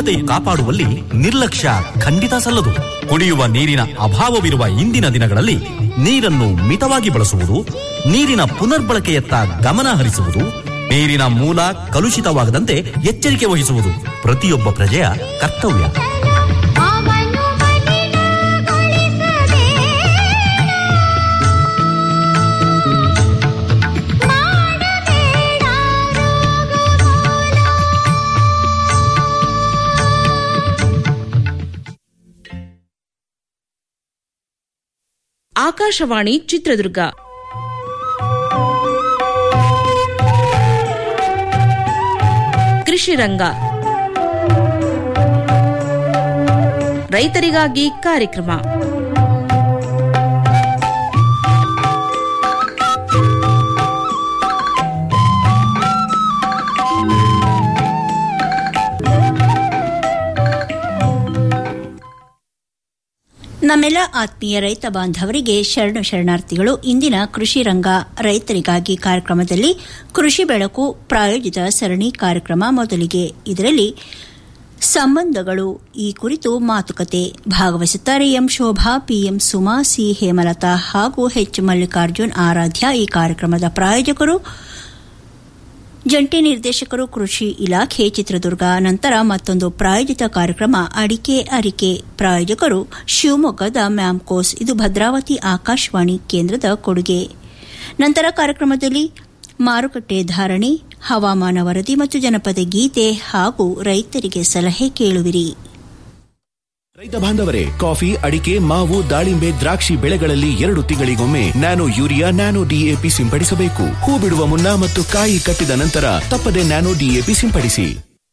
ಶುದ್ಧತೆ ಕಾಪಾಡುವಲ್ಲಿ ನಿರ್ಲಕ್ಷ್ಯ ಖಂಡಿತ ಸಲ್ಲದು ಕುಡಿಯುವ ನೀರಿನ ಅಭಾವವಿರುವ ಇಂದಿನ ದಿನಗಳಲ್ಲಿ ನೀರನ್ನು ಮಿತವಾಗಿ ಬಳಸುವುದು ನೀರಿನ ಪುನರ್ಬಳಕೆಯತ್ತ ಗಮನ ಹರಿಸುವುದು ನೀರಿನ ಮೂಲ ಕಲುಷಿತವಾಗದಂತೆ ಎಚ್ಚರಿಕೆ ವಹಿಸುವುದು ಪ್ರತಿಯೊಬ್ಬ ಪ್ರಜೆಯ ಕರ್ತವ್ಯ ಅವನು ಮಲಿನಗೊಳಿಸದೆ ಮಾಡಬೇಡ ರೋಗಮೂಲ ಆಕಾಶವಾಣಿ ಚಿತ್ರದುರ್ಗ ಕೃಷಿ ರಂಗ ರೈತರಿಗಾಗಿ ಕಾರ್ಯಕ್ರಮ ನಮ್ಮೆಲ್ಲ ಆತ್ಮೀಯ ರೈತ ಬಾಂಧವರಿಗೆ ಶರಣು ಶರಣಾರ್ಥಿಗಳು ಇಂದಿನ ಕೃಷಿ ರಂಗ ರೈತರಿಗಾಗಿ ಕಾರ್ಯಕ್ರಮದಲ್ಲಿ ಕೃಷಿ ಬೆಳಕು ಪ್ರಾಯೋಜಿತ ಸರಣಿ ಕಾರ್ಯಕ್ರಮ ಮೊದಲಿಗೆ ಇದರಲ್ಲಿ ಸಂಬಂಧಗಳು ಈ ಕುರಿತು ಮಾತುಕತೆ ಭಾಗವಹಿಸುತ್ತಾರೆ M Shobha P M Suma C Hemalatha ಹಾಗೂ ಎಚ್ ಮಲ್ಲಿಕಾರ್ಜುನ್ ಆರಾಧ್ಯ ಈ ಕಾರ್ಯಕ್ರಮದ ಪ್ರಾಯೋಜಕರು ಜಂಟಿ ನಿರ್ದೇಶಕರು ಕೃಷಿ ಇಲಾಖೆ ಚಿತ್ರದುರ್ಗ ನಂತರ ಮತ್ತೊಂದು ಪ್ರಾಯೋಜಿತ ಕಾರ್ಯಕ್ರಮ ಅಡಿಕೆ ಅರಿಕೆ ಪ್ರಾಯೋಜಕರು ಶಿವಮೊಗ್ಗದ ಮ್ಯಾಮ್ಕೋಸ್ ಇದು ಭದ್ರಾವತಿ ಆಕಾಶವಾಣಿ ಕೇಂದ್ರದ ಕೊಡುಗೆ ನಂತರ ಕಾರ್ಯಕ್ರಮದಲ್ಲಿ ಮಾರುಕಟ್ಟೆ ಧಾರಣೆ ಹವಾಮಾನ ವರದಿ ಮತ್ತು ಜನಪದ ಗೀತೆ ಹಾಗೂ ರೈತರಿಗೆ ಸಲಹೆ ಕೇಳುವಿರಿ ರೈತ ಬಾಂಧವರೇ ಕಾಫಿ ಅಡಿಕೆ ಮಾವು ದಾಳಿಂಬೆ ದ್ರಾಕ್ಷಿ ಬೆಳೆಗಳಲ್ಲಿ ಎರಡು ತಿಂಗಳಿಗೊಮ್ಮೆ ನ್ಯಾನೋ ಯೂರಿಯಾ ನ್ಯಾನೋ ಡಿಎಪಿ ಸಿಂಪಡಿಸಬೇಕು ಹೂ ಬಿಡುವ ಮುನ್ನ ಮತ್ತು ಕಾಯಿ ಕಟ್ಟಿದ ನಂತರ ತಪ್ಪದೆ ನ್ಯಾನೋ ಡಿಎಪಿ ಸಿಂಪಡಿಸಿ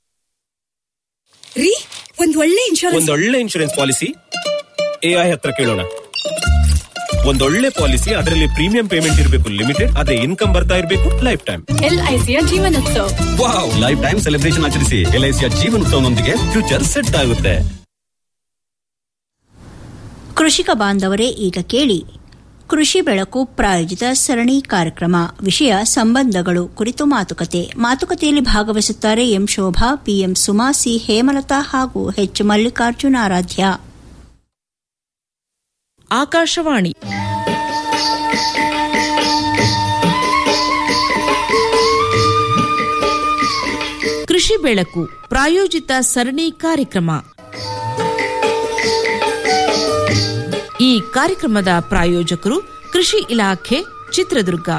ರೀ ಒಂದ್ ಒಳ್ಳೆ ಇನ್ಶೂರೆನ್ಸ್ ಒಂದೊಳ್ಳೆ ಇನ್ಶೂರೆನ್ಸ್ ಪಾಲಿಸಿ ಎಐ ಹತ್ರ ಕೇಳೋಣ ಒಂದೊಳ್ಳೆ ಪಾಲಿಸಿ ಅದರಲ್ಲಿ ಪ್ರೀಮಿಯಂ ಪೇಮೆಂಟ್ ಇರಬೇಕು ಲಿಮಿಟೆಡ್ ಅದೇ ಇನ್ಕಮ್ ಬರ್ತಾ ಇರಬೇಕು ಲೈಫ್ ಟೈಮ್ ಎಲ್ಐಸಿಯ ಜೀವನೋತ್ಸವ ವಾವ್ ಲೈಫ್ ಟೈಮ್ ಸೆಲೆಬ್ರೇಷನ್ ಆಚರಿಸಿ ಎಲ್ಐಸಿಯ ಜೀವನೋತ್ಸವನೊಂದಿಗೆ ಫ್ಯೂಚರ್ ಸೆಟ್ ಆಗುತ್ತೆ ಕೃಷಿಕ ಬಾಂಧವರೇ ಈಗ ಕೇಳಿ ಕೃಷಿ ಬೆಳಕು ಪ್ರಾಯೋಜಿತ ಸರಣಿ ಕಾರ್ಯಕ್ರಮ ವಿಷಯ ಸಂಬಂಧಗಳು ಕುರಿತು ಮಾತುಕತೆ ಮಾತುಕತೆಯಲ್ಲಿ ಭಾಗವಹಿಸುತ್ತಾರೆ M Shobha P M Suma C Hemalatha ಹಾಗೂ ಎಚ್ ಮಲ್ಲಿಕಾರ್ಜುನ ಆರಾಧ್ಯ ಆಕಾಶವಾಣಿ ಕೃಷಿ ಬೆಳಕು ಪ್ರಾಯೋಜಿತ ಸರಣಿ ಕಾರ್ಯಕ್ರಮ ಈ ಕಾರ್ಯಕ್ರಮದ ಪ್ರಾಯೋಜಕರು ಕೃಷಿ ಇಲಾಖೆ ಚಿತ್ರದುರ್ಗ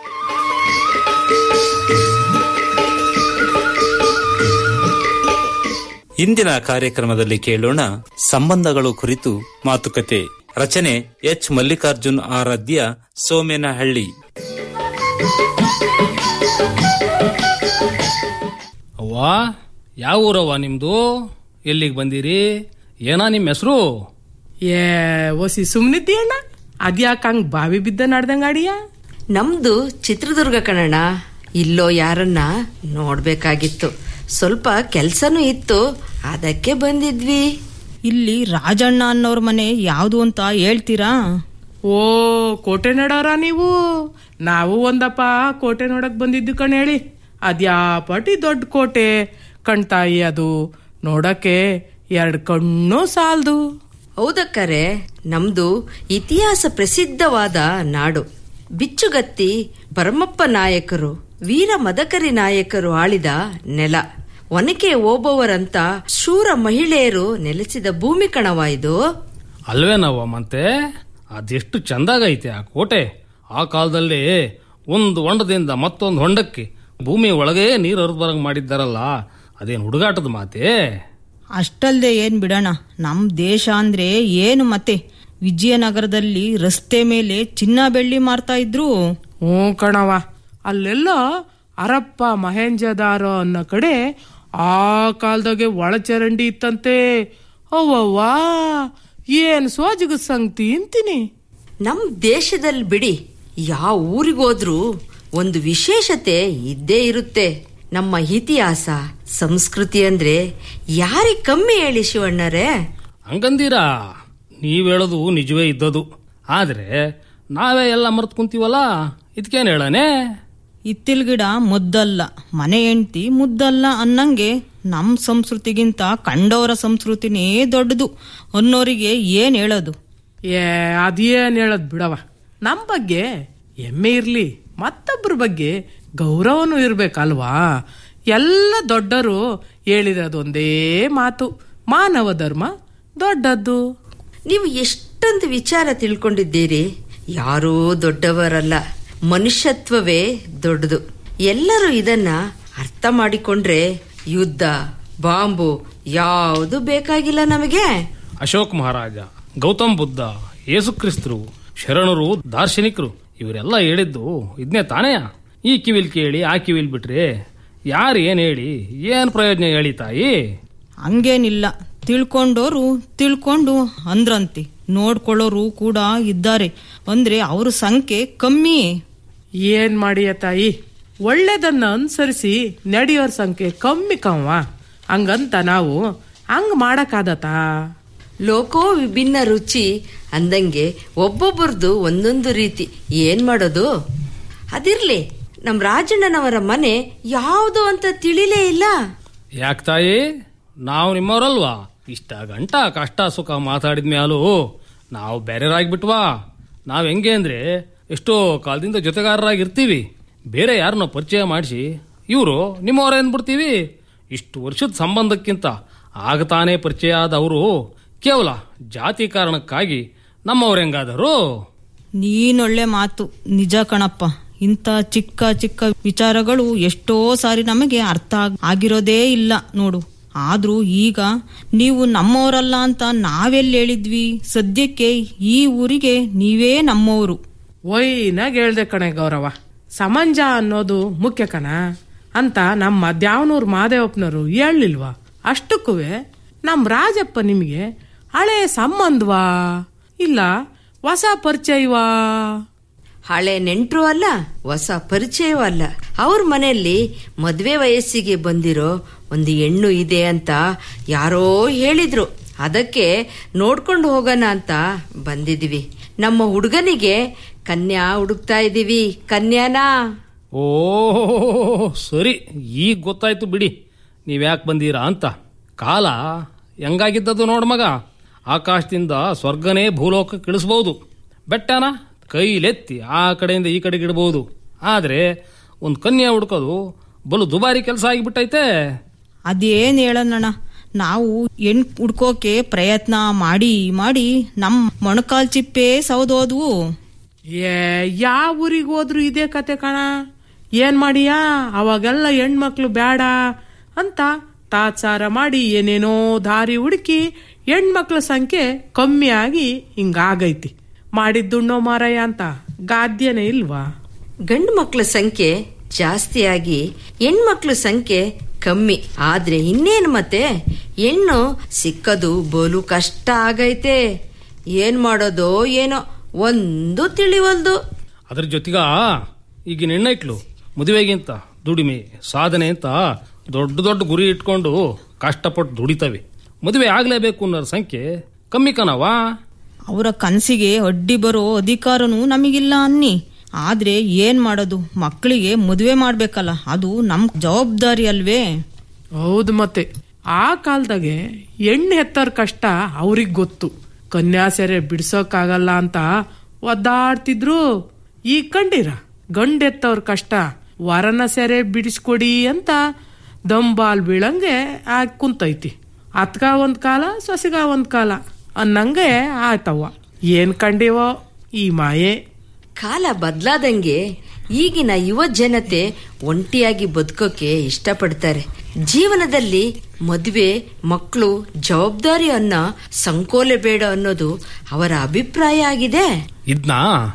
ಇಂದಿನ ಕಾರ್ಯಕ್ರಮದಲ್ಲಿ ಕೇಳೋಣ ಸಂಬಂಧಗಳು ಕುರಿತು ಮಾತುಕತೆ ರಚನೆ ಎಚ್ ಮಲ್ಲಿಕಾರ್ಜುನ್ ಆರಾಧ್ಯ ಸೋಮೇನಹಳ್ಳಿ ಅವ್ವಾ ಯಾವ ಊರವ್ವ ನಿಮ್ದು ಎಲ್ಲಿಗೆ ಬಂದಿರಿ ಏನಾ ನಿಮ್ಮ ಹೆಸರು ಏ ಒಸಿ ಸುಮ್ನಿದ್ದಿ ಅಣ್ಣ ಅದ್ಯಾಕ ಹಂಗ್ ಬಾವಿ ಬಿದ್ದ ನಡ್ದಂಗ ಆಡಿಯ ನಮ್ದು ಚಿತ್ರದುರ್ಗ ಕಣಣ್ಣ ಇಲ್ಲೋ ಯಾರನ್ನ ನೋಡ್ಬೇಕಾಗಿತ್ತು ಸ್ವಲ್ಪ ಕೆಲ್ಸನೂ ಇತ್ತು ಅದಕ್ಕೆ ಬಂದಿದ್ವಿ ಇಲ್ಲಿ ರಾಜಣ್ಣ ಅನ್ನೋರ್ ಮನೆ ಯಾವ್ದು ಅಂತ ಹೇಳ್ತೀರಾ ಓ ಕೋಟೆ ನಡಾರ ನೀವು ನಾವು ಒಂದಪ್ಪ ಕೋಟೆ ನೋಡಕ್ ಬಂದಿದ್ದು ಕಣ್ ಹೇಳಿ ಅದ್ಯಾಪಟಿ ದೊಡ್ಡ ಕೋಟೆ ಕಣ್ತಾಯಿ ಅದು ನೋಡಕ್ಕೆ ಎರಡ್ ಕಣ್ಣು ಸಾಲ್ದು ಹೌದಕ್ಕರೆ ನಮ್ದು ಇತಿಹಾಸ ಪ್ರಸಿದ್ಧವಾದ ನಾಡು ಬಿಚ್ಚುಗತ್ತಿ ಭರಮಪ್ಪ ನಾಯಕರು ವೀರ ಮದಕರಿ ನಾಯಕರು ಆಳಿದ ನೆಲ ಒನಕೆ ಓಬವ್ವರಂತ ಶೂರ ಮಹಿಳೆಯರು ನೆಲೆಸಿದ ಭೂಮಿ ಕಣವ ಇದು ಅಲ್ವೇನವ್ವ ಮತ್ತೆ ಅದೆಷ್ಟು ಚಂದಾಗೈತೆ ಆ ಕೋಟೆ ಆ ಕಾಲದಲ್ಲಿ ಒಂದು ಹೊಂಡದಿಂದ ಮತ್ತೊಂದು ಹೊಂಡಕ್ಕೆ ಭೂಮಿ ಒಳಗೆ ನೀರು ಹರಿದು ಬರಂಗ್ ಮಾಡಿದ್ದಾರಲ್ಲ ಅದೇನು ಹುಡುಗಾಟದ ಮಾತೆ ಅಷ್ಟಲ್ದೆ ಏನ್ ಬಿಡೋಣ ನಮ್ ದೇಶ ಅಂದ್ರೆ ಏನು ಮತ್ತೆ ವಿಜಯನಗರದಲ್ಲಿ ರಸ್ತೆ ಮೇಲೆ ಚಿನ್ನ ಬೆಳ್ಳಿ ಮಾರ್ತಾ ಇದ್ರು ಹ್ಞೂ ಕಣವ ಅಲ್ಲೆಲ್ಲ ಅರಪ್ಪ ಮಹೇಂಜದಾರ ಅನ್ನೋ ಕಡೆ ಆ ಕಾಲದಾಗೆ ಒಳಚರಂಡಿ ಇತ್ತಂತೆ ಅವ್ವವ್ವಾ ಏನ್ ಸೋಜಿಗ ಸಂಗತಿ ಅಂತೀನಿ ನಮ್ ದೇಶದಲ್ಲಿ ಬಿಡಿ ಯಾವ ಊರಿಗೋದ್ರೂ ಒಂದು ವಿಶೇಷತೆ ಇದ್ದೇ ಇರುತ್ತೆ ನಮ್ಮ ಇತಿಹಾಸ ಸಂಸ್ಕೃತಿ ಅಂದ್ರೆ ಯಾರಿಗ್ ಕಮ್ಮಿ ಹೇಳಿ ಶಿವಣ್ಣರೇ ಹಂಗಂದೀರಾ ನೀವ್ ಹೇಳೋದು ನಿಜವೇ ಇದ್ದದು ಆದ್ರೆ ನಾವೇ ಎಲ್ಲ ಮರ್ತ್ ಕುಂತೀವಲ್ಲ ಇದಕ್ಕೇನ್ ಹೇಳನೆ ಇತ್ತಿಲ್ ಗಿಡ ಮುದ್ದಲ್ಲ ಮನೆ ಹೆಂಡ್ತಿ ಮುದ್ದಲ್ಲ ಅನ್ನಂಗೆ ನಮ್ ಸಂಸ್ಕೃತಿಗಿಂತ ಕಂಡವರ ಸಂಸ್ಕೃತಿನೇ ದೊಡ್ಡದು ಅನ್ನೋರಿಗೆ ಏನ್ ಹೇಳೋದು ಏ ಅದೇನ್ ಹೇಳದ್ ಬಿಡವ ನಮ್ ಬಗ್ಗೆ ಹೆಮ್ಮೆ ಇರ್ಲಿ ಮತ್ತೊಬ್ಬರ ಬಗ್ಗೆ ಗೌರವನೂ ಇರ್ಬೇಕಲ್ವಾ ಎಲ್ಲ ದೊಡ್ಡರು ಹೇಳಿರೋದೊಂದೇ ಮಾತು ಮಾನವ ಧರ್ಮ ದೊಡ್ಡದ್ದು ನೀವು ಎಷ್ಟೊಂದು ವಿಚಾರ ತಿಳ್ಕೊಂಡಿದ್ದೀರಿ ಯಾರೂ ದೊಡ್ಡವರಲ್ಲ ಮನುಷ್ಯತ್ವವೇ ದೊಡ್ಡದು ಎಲ್ಲರೂ ಇದನ್ನ ಅರ್ಥ ಮಾಡಿಕೊಂಡ್ರೆ ಯುದ್ಧ ಬಾಂಬು ಯಾವುದು ಬೇಕಾಗಿಲ್ಲ ನಮಗೆ ಅಶೋಕ್ ಮಹಾರಾಜ ಗೌತಮ್ ಬುದ್ಧ ಯೇಸುಕ್ರಿಸ್ತರು ಶರಣರು ದಾರ್ಶನಿಕರು ಇವರೆಲ್ಲ ಹೇಳಿದ್ದು ಇದನ್ನೇ ತಾನೇ ಈ ಕಿವಿಲ್ ಕೇಳಿ ಆ ಕಿವಿಲ್ ಬಿಟ್ರೆ ಯಾರು ಏನ್ ಹೇಳಿ ಏನ್ ಪ್ರಯೋಜನ ಹೇಳಿ ತಾಯಿ ಹಂಗೇನಿಲ್ಲ ತಿಳ್ಕೊಂಡೋರು ತಿಳ್ಕೊಂಡು ಅಂದ್ರಂತೆ ನೋಡ್ಕೊಳ್ಳೋರು ಕೂಡ ಇದ್ದಾರೆ ಅಂದ್ರೆ ಅವ್ರ ಸಂಖ್ಯೆ ಕಮ್ಮಿ ಏನ್ ಮಾಡಿಯ ತಾಯಿ ಒಳ್ಳೇದನ್ನ ಅನುಸರಿಸಿ ನಡೆಯೋರ್ ಸಂಖ್ಯೆ ಕಮ್ಮಿ ಕವ್ವ ಹಂಗಂತ ನಾವು ಹಂಗ್ ಮಾಡಕ್ಕಾದತಾ ಲೋಕೋ ವಿಭಿನ್ನ ರುಚಿ ಅಂದಂಗೆ ಒಬ್ಬೊಬ್ಬರದು ಒಂದೊಂದು ರೀತಿ ಏನ್ ಮಾಡೋದು ಅದಿರ್ಲಿ ನಮ್ ರಾಜಣ್ಣನವರ ಮನೆ ಯಾವುದು ಅಂತ ತಿಳಿಲೇ ಇಲ್ಲ ಯಾಕೆ ತಾಯಿ ನಾವು ನಿಮ್ಮವರಲ್ವಾ ಇಷ್ಟ ಗಂಟ ಕಷ್ಟ ಸುಖ ಮಾತಾಡಿದ ಮ್ಯಾಲೂ ನಾವು ಬೇರೆರಾಗ್ಬಿಟ್ವಾ ನಾವ್ ಹೆಂಗೆ ಅಂದ್ರೆ ಎಷ್ಟೋ ಕಾಲದಿಂದ ಜೊತೆಗಾರರಾಗಿರ್ತೀವಿ ಬೇರೆ ಯಾರನ್ನ ಪರಿಚಯ ಮಾಡಿಸಿ ಇವರು ನಿಮ್ಮವರ ಅಂದ್ಬಿಡ್ತೀವಿ ಇಷ್ಟು ವರ್ಷದ ಸಂಬಂಧಕ್ಕಿಂತ ಆಗ ತಾನೇ ಪರಿಚಯ ಆದವರು ಕೇವಲ ಜಾತಿ ಕಾರಣಕ್ಕಾಗಿ ನಮ್ಮವ್ರ ಹೆಂಗಾದರು ನೀನೊಳ್ಳೆ ಮಾತು ನಿಜ ಕಣಪ್ಪ ಇಂಥ ಚಿಕ್ಕ ಚಿಕ್ಕ ವಿಚಾರಗಳು ಎಷ್ಟೋ ಸಾರಿ ನಮಗೆ ಅರ್ಥ ಆಗ್- ಆಗಿರೋದೇ ಇಲ್ಲ ನೋಡು ಆದ್ರೂ ಈಗ ನೀವು ನಮ್ಮವರಲ್ಲ ಅಂತ ನಾವೆಲ್ಲಿ ಹೇಳಿದ್ವಿ ಸದ್ಯಕ್ಕೆ ಈ ಊರಿಗೆ ನೀವೇ ನಮ್ಮವರು ಒಯ್ನಾಗ ಹೇಳ್ದೆ ಕಣೆ ಗೌರವ ಸಮಂಜ ಅನ್ನೋದು ಮುಖ್ಯ ಕಣ ಅಂತ ನಮ್ಮ ದ್ಯಾವನೂರ್ ಮಾದೇವಪ್ಪನವರು ಹೇಳಲಿಲ್ವಾ ಅಷ್ಟಕ್ಕೂ ನಮ್ ರಾಜಪ್ಪ ನಿಮಗೆ ಹಳೆ ಸಂಬಂಧವಾ ಇಲ್ಲ ಹೊಸ ಪರಿಚಯವಾ ಹಳೆ ನೆಂಟ್ರು ಅಲ್ಲ ಹೊಸ ಪರಿಚಯವೂ ಅಲ್ಲ ಅವ್ರ ಮನೆಯಲ್ಲಿ ಮದ್ವೆ ವಯಸ್ಸಿಗೆ ಬಂದಿರೋ ಒಂದು ಹೆಣ್ಣು ಇದೆ ಅಂತ ಯಾರೋ ಹೇಳಿದ್ರು ಅದಕ್ಕೆ ನೋಡ್ಕೊಂಡು ಹೋಗೋಣ ಅಂತ ಬಂದಿದ್ವಿ ನಮ್ಮ ಹುಡುಗನಿಗೆ ಕನ್ಯಾ ಹುಡುಕ್ತಾ ಇದೀವಿ ಕನ್ಯಾನಾ ಓ ಸರಿ ಈಗ ಗೊತ್ತಾಯ್ತು ಬಿಡಿ ನೀವ್ಯಾಕೆ ಬಂದೀರಾ ಅಂತ ಕಾಲ ಹೆಂಗಾಗಿದ್ದದು ನೋಡ್ ಮಗ ಆಕಾಶದಿಂದ ಸ್ವರ್ಗನೇ ಭೂಲೋಕಕ್ಕೆ ಇಳಿಸ್ಬೋದು ಬೆಟ್ಟನ ಕೈಲೆತ್ತಿ ಆ ಕಡೆಯಿಂದ ಈ ಕಡೆಗೆ ಇಡಬಹುದು ಆದ್ರೆ ಒಂದು ಕನ್ಯಾ ಹುಡ್ಕೋದು ಬಲು ದುಬಾರಿ ಕೆಲಸ ಆಗಿಬಿಟ್ಟೈತೆ ಅದೇನ್ ಹೇಳೋಣ ನಾವು ಹೆಣ್ ಹುಡ್ಕೋಕೆ ಪ್ರಯತ್ನ ಮಾಡಿ ಮಾಡಿ ನಮ್ ಮೊಣಕಾಲ್ ಚಿಪ್ಪೆ ಸೌದೋದ್ವು ಏ ಯಾವ ಊರಿಗೆ ಹೋದ್ರು ಇದೇ ಕತೆ ಕಣ ಏನ್ ಮಾಡಿಯಾ ಅವಾಗೆಲ್ಲ ಹೆಣ್ಮಕ್ಳು ಬೇಡ ಅಂತ ತಾತ್ಸಾರ ಮಾಡಿ ಏನೇನೋ ದಾರಿ ಹುಡುಕಿ ಹೆಣ್ಮಕ್ಳ ಸಂಖ್ಯೆ ಕಮ್ಮಿ ಆಗಿ ಹಿಂಗಾಗೈತಿ ಮಾಡಿದ್ದುಣ್ಣೋ ಮಾರಯ್ಯ ಅಂತ ಗಾದ್ಯನೇ ಇಲ್ವಾ ಗಂಡು ಮಕ್ಕಳ ಸಂಖ್ಯೆ ಜಾಸ್ತಿಯಾಗಿ ಹೆಣ್ಮಕ್ಳ ಸಂಖ್ಯೆ ಕಮ್ಮಿ ಆದ್ರೆ ಇನ್ನೇನು ಮತ್ತೆ ಹೆಣ್ಣು ಸಿಕ್ಕದು ಬೋಲು ಕಷ್ಟ ಆಗೈತೆ ಏನ್ ಮಾಡೋದೋ ಏನೋ ಒಂದು ತಿಳಿವಲ್ದು ಅದ್ರ ಜೊತೆಗ ಈಗಿನ ಹೆಣ್ಣೈಕ್ಳು ಮದುವೆಗಿಂತ ದುಡಿಮೆ ಸಾಧನೆ ಅಂತ ದೊಡ್ಡ ದೊಡ್ಡ ಗುರಿ ಇಟ್ಕೊಂಡು ಕಷ್ಟಪಟ್ಟು ದುಡಿತವೆ ಮದುವೆ ಆಗ್ಲೇಬೇಕು ಅನ್ನೋರ ಸಂಖ್ಯೆ ಕಮ್ಮಿ ಕಣವಾ ಅವರ ಕನಸಿಗೆ ಅಡ್ಡಿ ಬರೋ ಅಧಿಕಾರನೂ ನಮಗಿಲ್ಲ ಅನ್ನಿ ಆದ್ರೆ ಏನ್ ಮಾಡೋದು ಮಕ್ಕಳಿಗೆ ಮದುವೆ ಮಾಡ್ಬೇಕಲ್ಲ ಅದು ನಮ್ ಜವಾಬ್ದಾರಿ ಅಲ್ವೇ ಹೌದು ಮತ್ತೆ ಆ ಕಾಲದಾಗೆ ಹೆಣ್ಣು ಹೆತ್ತೋರ್ ಕಷ್ಟ ಅವ್ರಿಗೆ ಗೊತ್ತು ಕನ್ಯಾ ಸೆರೆ ಬಿಡ್ಸೋಕ್ಕಾಗಲ್ಲ ಅಂತ ಒದ್ದಾಡ್ತಿದ್ರು ಈಗ ಕಂಡಿರ ಗಂಡೆತ್ತವ್ರ ಕಷ್ಟ ವರನ ಸೆರೆ ಬಿಡಿಸ್ಕೊಡಿ ಅಂತ ದಂಬಾಲ್ ಬೀಳಂಗೆ ಆಗ್ ಕುಂತೈತಿ ಅತ್ಗ ಒಂದ್ ಕಾಲ ಸೊಸಿಗ ಒಂದ್ ಕಾಲ ಅನ್ನಂಗೆ ಆಯ್ತವ್ವ ಏನ್ ಕಂಡಿವೋ ಈ ಮಾಯೆ ಕಾಲ ಬದಲಾದಂಗೆ ಈಗಿನ ಯುವ ಜನತೆ ಒಂಟಿಯಾಗಿ ಬದುಕೋಕೆ ಇಷ್ಟಪಡ್ತಾರೆ ಜೀವನದಲ್ಲಿ ಮದುವೆ ಮಕ್ಕಳು ಜವಾಬ್ದಾರಿ ಅನ್ನೋ ಸಂಕೋಲೆ ಬೇಡ ಅನ್ನೋದು ಅವರ ಅಭಿಪ್ರಾಯ ಆಗಿದೆ ಇದ್ನ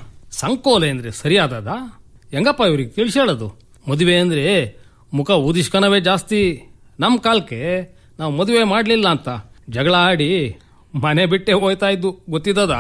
ಸಂಕೋಲೆ ಅಂದ್ರೆ ಸರಿಯಾದದ ಹೆಂಗಪ್ಪ ಇವ್ರಿಗೆ ತಿಳಿಸಿ ಹೇಳೋದು ಮದುವೆ ಅಂದ್ರೆ ಮುಖ ಊದಿಸ್ಕನವೇ ಜಾಸ್ತಿ ನಮ್ ಕಾಲಕ್ಕೆ ನಾವು ಮದುವೆ ಮಾಡ್ಲಿಲ್ಲ ಅಂತ ಜಗಳ ಆಡಿ ಮನೆ ಬಿಟ್ಟೆ ಹೋಯ್ತಾ ಇದ್ದು ಗೊತ್ತಿದ್ದದಾ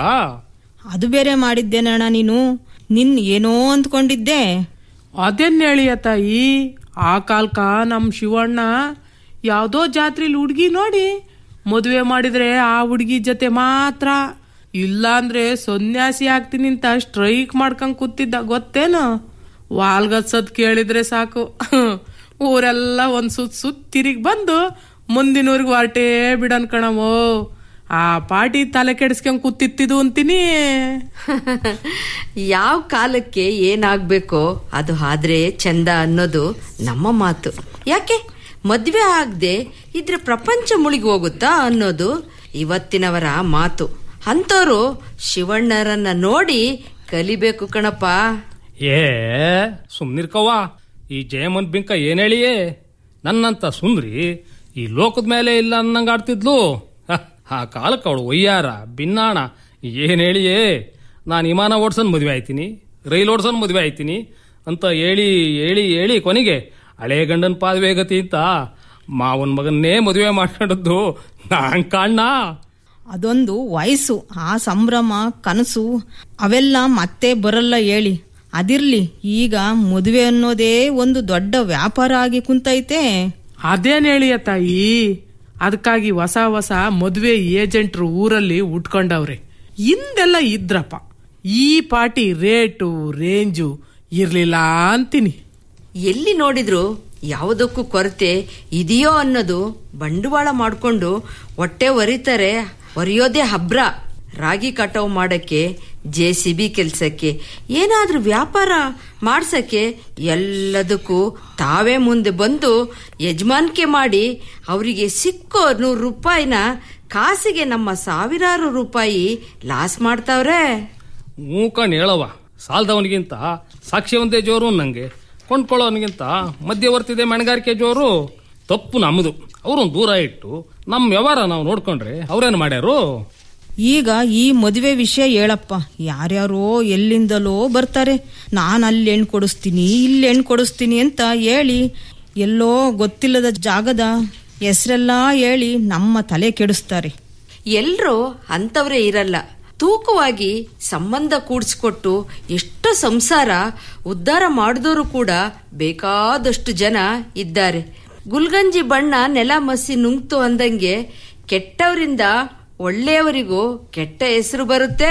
ಅದು ಬೇರೆ ಮಾಡಿದ್ದೇನಣ್ಣ ನೀನು ನಿನ್ ಏನೋ ಅಂದ್ಕೊಂಡಿದ್ದೆ ಅದೇನ್ ಹೇಳಿಯ ತಾಯಿ ಆ ಕಾಲ್ಕ ನಮ್ ಶಿವಣ್ಣ ಯಾವ್ದೋ ಜಾತ್ರೆಲಿ ಹುಡ್ಗಿ ನೋಡಿ ಮದುವೆ ಮಾಡಿದ್ರೆ ಆ ಹುಡ್ಗಿ ಜೊತೆ ಮಾತ್ರ ಇಲ್ಲಾಂದ್ರೆ ಸನ್ಯಾಸಿ ಆಗ್ತೀನಿ ಅಂತ ಸ್ಟ್ರೈಕ್ ಮಾಡ್ಕೊಂಡ್ ಕೂತಿದ್ದ ಗೊತ್ತೇನು ವಾಲ್ಗತ್ಸದ್ ಕೇಳಿದ್ರೆ ಸಾಕು ಊರೆಲ್ಲ ಒಂದ್ ಸುತ್ ಸುತ್ ತಿರುಗಿ ಬಂದು ಮುಂದಿನೂರ್ಗ್ ಹೊರಟೇ ಬಿಡನ್ ಕಣವೋ ಆ ಪಾಟಿ ತಲೆ ಕೆಡಿಸ್ಕೊಂಡ್ ಕೂತಿತ್ತಿದು ಅಂತೀನಿ ಯಾವ ಕಾಲಕ್ಕೆ ಏನಾಗ್ಬೇಕೋ ಅದು ಆದ್ರೆ ಚಂದ ಅನ್ನೋದು ನಮ್ಮ ಮಾತು ಯಾಕೆ ಮದ್ವೆ ಆಗದೆ ಇದ್ರೆ ಪ್ರಪಂಚ ಮುಳುಗಿ ಹೋಗುತ್ತಾ ಅನ್ನೋದು ಇವತ್ತಿನವರ ಮಾತು ಅಂತವ್ರು ಶಿವಣ್ಣರನ್ನ ನೋಡಿ ಕಲಿಬೇಕು ಕಣಪ್ಪ ಏ ಸುಮ್ನಿರ್ಕವ್ವ ಈ ಜಯಮನ್ ಬಿಂಕ ಏನ್ ಹೇಳಿಯೇ ನನ್ನಂತ ಸುಂದ್ರಿ ಈ ಲೋಕದ ಮೇಲೆ ಇಲ್ಲ ಅನ್ನಂಗ ಆಡ್ತಿದ್ಲು ಹ, ಆ ಕಾಲಕ್ಕೆ ಅವಳು ಒಯ್ಯಾರ ಬಿನ್ನಾಣ ಏನ್ ಹೇಳಿಯೇ ನಾನು ವಿಮಾನ ಓಡ್ಸನ್ ಮದುವೆ ಆಯ್ತೀನಿ ರೈಲ್ ಓಡ್ಸನ್ ಮದುವೆ ಆಯ್ತೀನಿ ಅಂತ ಹೇಳಿ ಹೇಳಿ ಹೇಳಿ ಕೊನೆಗೆ ಹಳೆ ಗಂಡನ್ ಪಾದವೆ ಗತಿ ಅಂತ ಮಾವನ್ ಮಗನ್ನೇ ಮದುವೆ ಮಾಡ್ಕೊಂಡದ್ದು ನಾನ್ ಕಾಣ್ಣ ಅದೊಂದು ವಯಸ್ಸು ಆ ಸಂಭ್ರಮ ಕನಸು ಅವೆಲ್ಲ ಮತ್ತೆ ಬರಲ್ಲ ಹೇಳಿ ಅದಿರ್ಲಿ ಈಗ ಮದುವೆ ಅನ್ನೋದೇ ಒಂದು ದೊಡ್ಡ ವ್ಯಾಪಾರ ಆಗಿ ಕುಂತೈತೆ ಅದೇನ್ ಹೇಳಿಯ ತಾಯಿ ಅದಕ್ಕಾಗಿ ಹೊಸ ಹೊಸ ಮದ್ವೆ ಏಜೆಂಟ್ರು ಊರಲ್ಲಿ ಉಟ್ಕೊಂಡವ್ರೆ ಹಿಂದೆಲ್ಲ ಇದ್ರಪ್ಪ ಈ ಪಾಟಿ ರೇಟು ರೇಂಜು ಇರ್ಲಿಲ್ಲ ಅಂತೀನಿ ಎಲ್ಲಿ ನೋಡಿದ್ರು ಯಾವುದಕ್ಕೂ ಕೊರತೆ ಇದೆಯೋ ಅನ್ನೋದು ಬಂಡವಾಳ ಮಾಡ್ಕೊಂಡು ಹೊಟ್ಟೆ ಒರಿತಾರೆ ಒರೆಯೋದೇ ಹಬ್ರ ರಾಗಿ ಕಟಾವು ಮಾಡಕ್ಕೆ ಜೆ ಸಿ ಬಿ ಕೆಲ್ಸಕ್ಕೆ ಏನಾದ್ರೂ ವ್ಯಾಪಾರ ಮಾಡ್ಸಕ್ಕೆ ಎಲ್ಲದಕ್ಕೂ ತಾವೇ ಮುಂದೆ ಬಂದು ಯಜಮಾನಿಕೆ ಮಾಡಿ ಅವರಿಗೆ ಸಿಕ್ಕೋ ನೂರು ರೂಪಾಯಿನ ಕಾಸಿಗೆ ನಮ್ಮ ಸಾವಿರಾರು ರೂಪಾಯಿ ಲಾಸ್ ಮಾಡ್ತಾವ್ರೆ ಮೂಕಣ್ ಹೇಳವ ಸಾಲದವನಿಗಿಂತ ಸಾಕ್ಷ್ಯವಂತೆ ಜೋರು ನಂಗೆ ಕೊಂಡ್ಕೊಳ್ಳೋನಿಗಿಂತ ಮಧ್ಯವರ್ತಿದೆ ಮೆಣಗಾರಿಕೆ ಜೋರು ತಪ್ಪು ನಮ್ಮದು ಅವ್ರನ್ನ ದೂರ ಇಟ್ಟು ನಮ್ಮ ವ್ಯವಹಾರ ನಾವು ನೋಡ್ಕೊಂಡ್ರೆ ಅವ್ರೇನು ಮಾಡ್ಯಾರು ಈಗ ಈ ಮದುವೆ ವಿಷಯ ಹೇಳಪ್ಪ ಯಾರ್ಯಾರೋ ಎಲ್ಲಿಂದಲೋ ಬರ್ತಾರೆ ನಾನು ಅಲ್ಲಿ ಹೆಣ್ಣು ಕೊಡಿಸ್ತೀನಿ ಇಲ್ಲಿ ಹೆಣ್ಣು ಕೊಡಿಸ್ತೀನಿ ಅಂತ ಹೇಳಿ ಎಲ್ಲೋ ಗೊತ್ತಿಲ್ಲದ ಜಾಗದ ಹೆಸರೆಲ್ಲ ಹೇಳಿ ನಮ್ಮ ತಲೆ ಕೆಡಿಸ್ತಾರೆ ಎಲ್ರೂ ಅಂತವ್ರೇ ಇರಲ್ಲ ತೂಕವಾಗಿ ಸಂಬಂಧ ಕೂಡಿಸ್ಕೊಟ್ಟು ಎಷ್ಟೋ ಸಂಸಾರ ಉದ್ಧಾರ ಮಾಡಿದವರು ಕೂಡ ಬೇಕಾದಷ್ಟು ಜನ ಇದ್ದಾರೆ ಗುಲ್ಗಂಜಿ ಬಣ್ಣ ನೆಲ ಮಸಿ ನುಂಗ್ತು ಅಂದಂಗೆ ಕೆಟ್ಟವರಿಂದ ಒಳ್ಳೆಯವರಿಗೂ ಕೆಟ್ಟ ಹೆಸರು ಬರುತ್ತೆ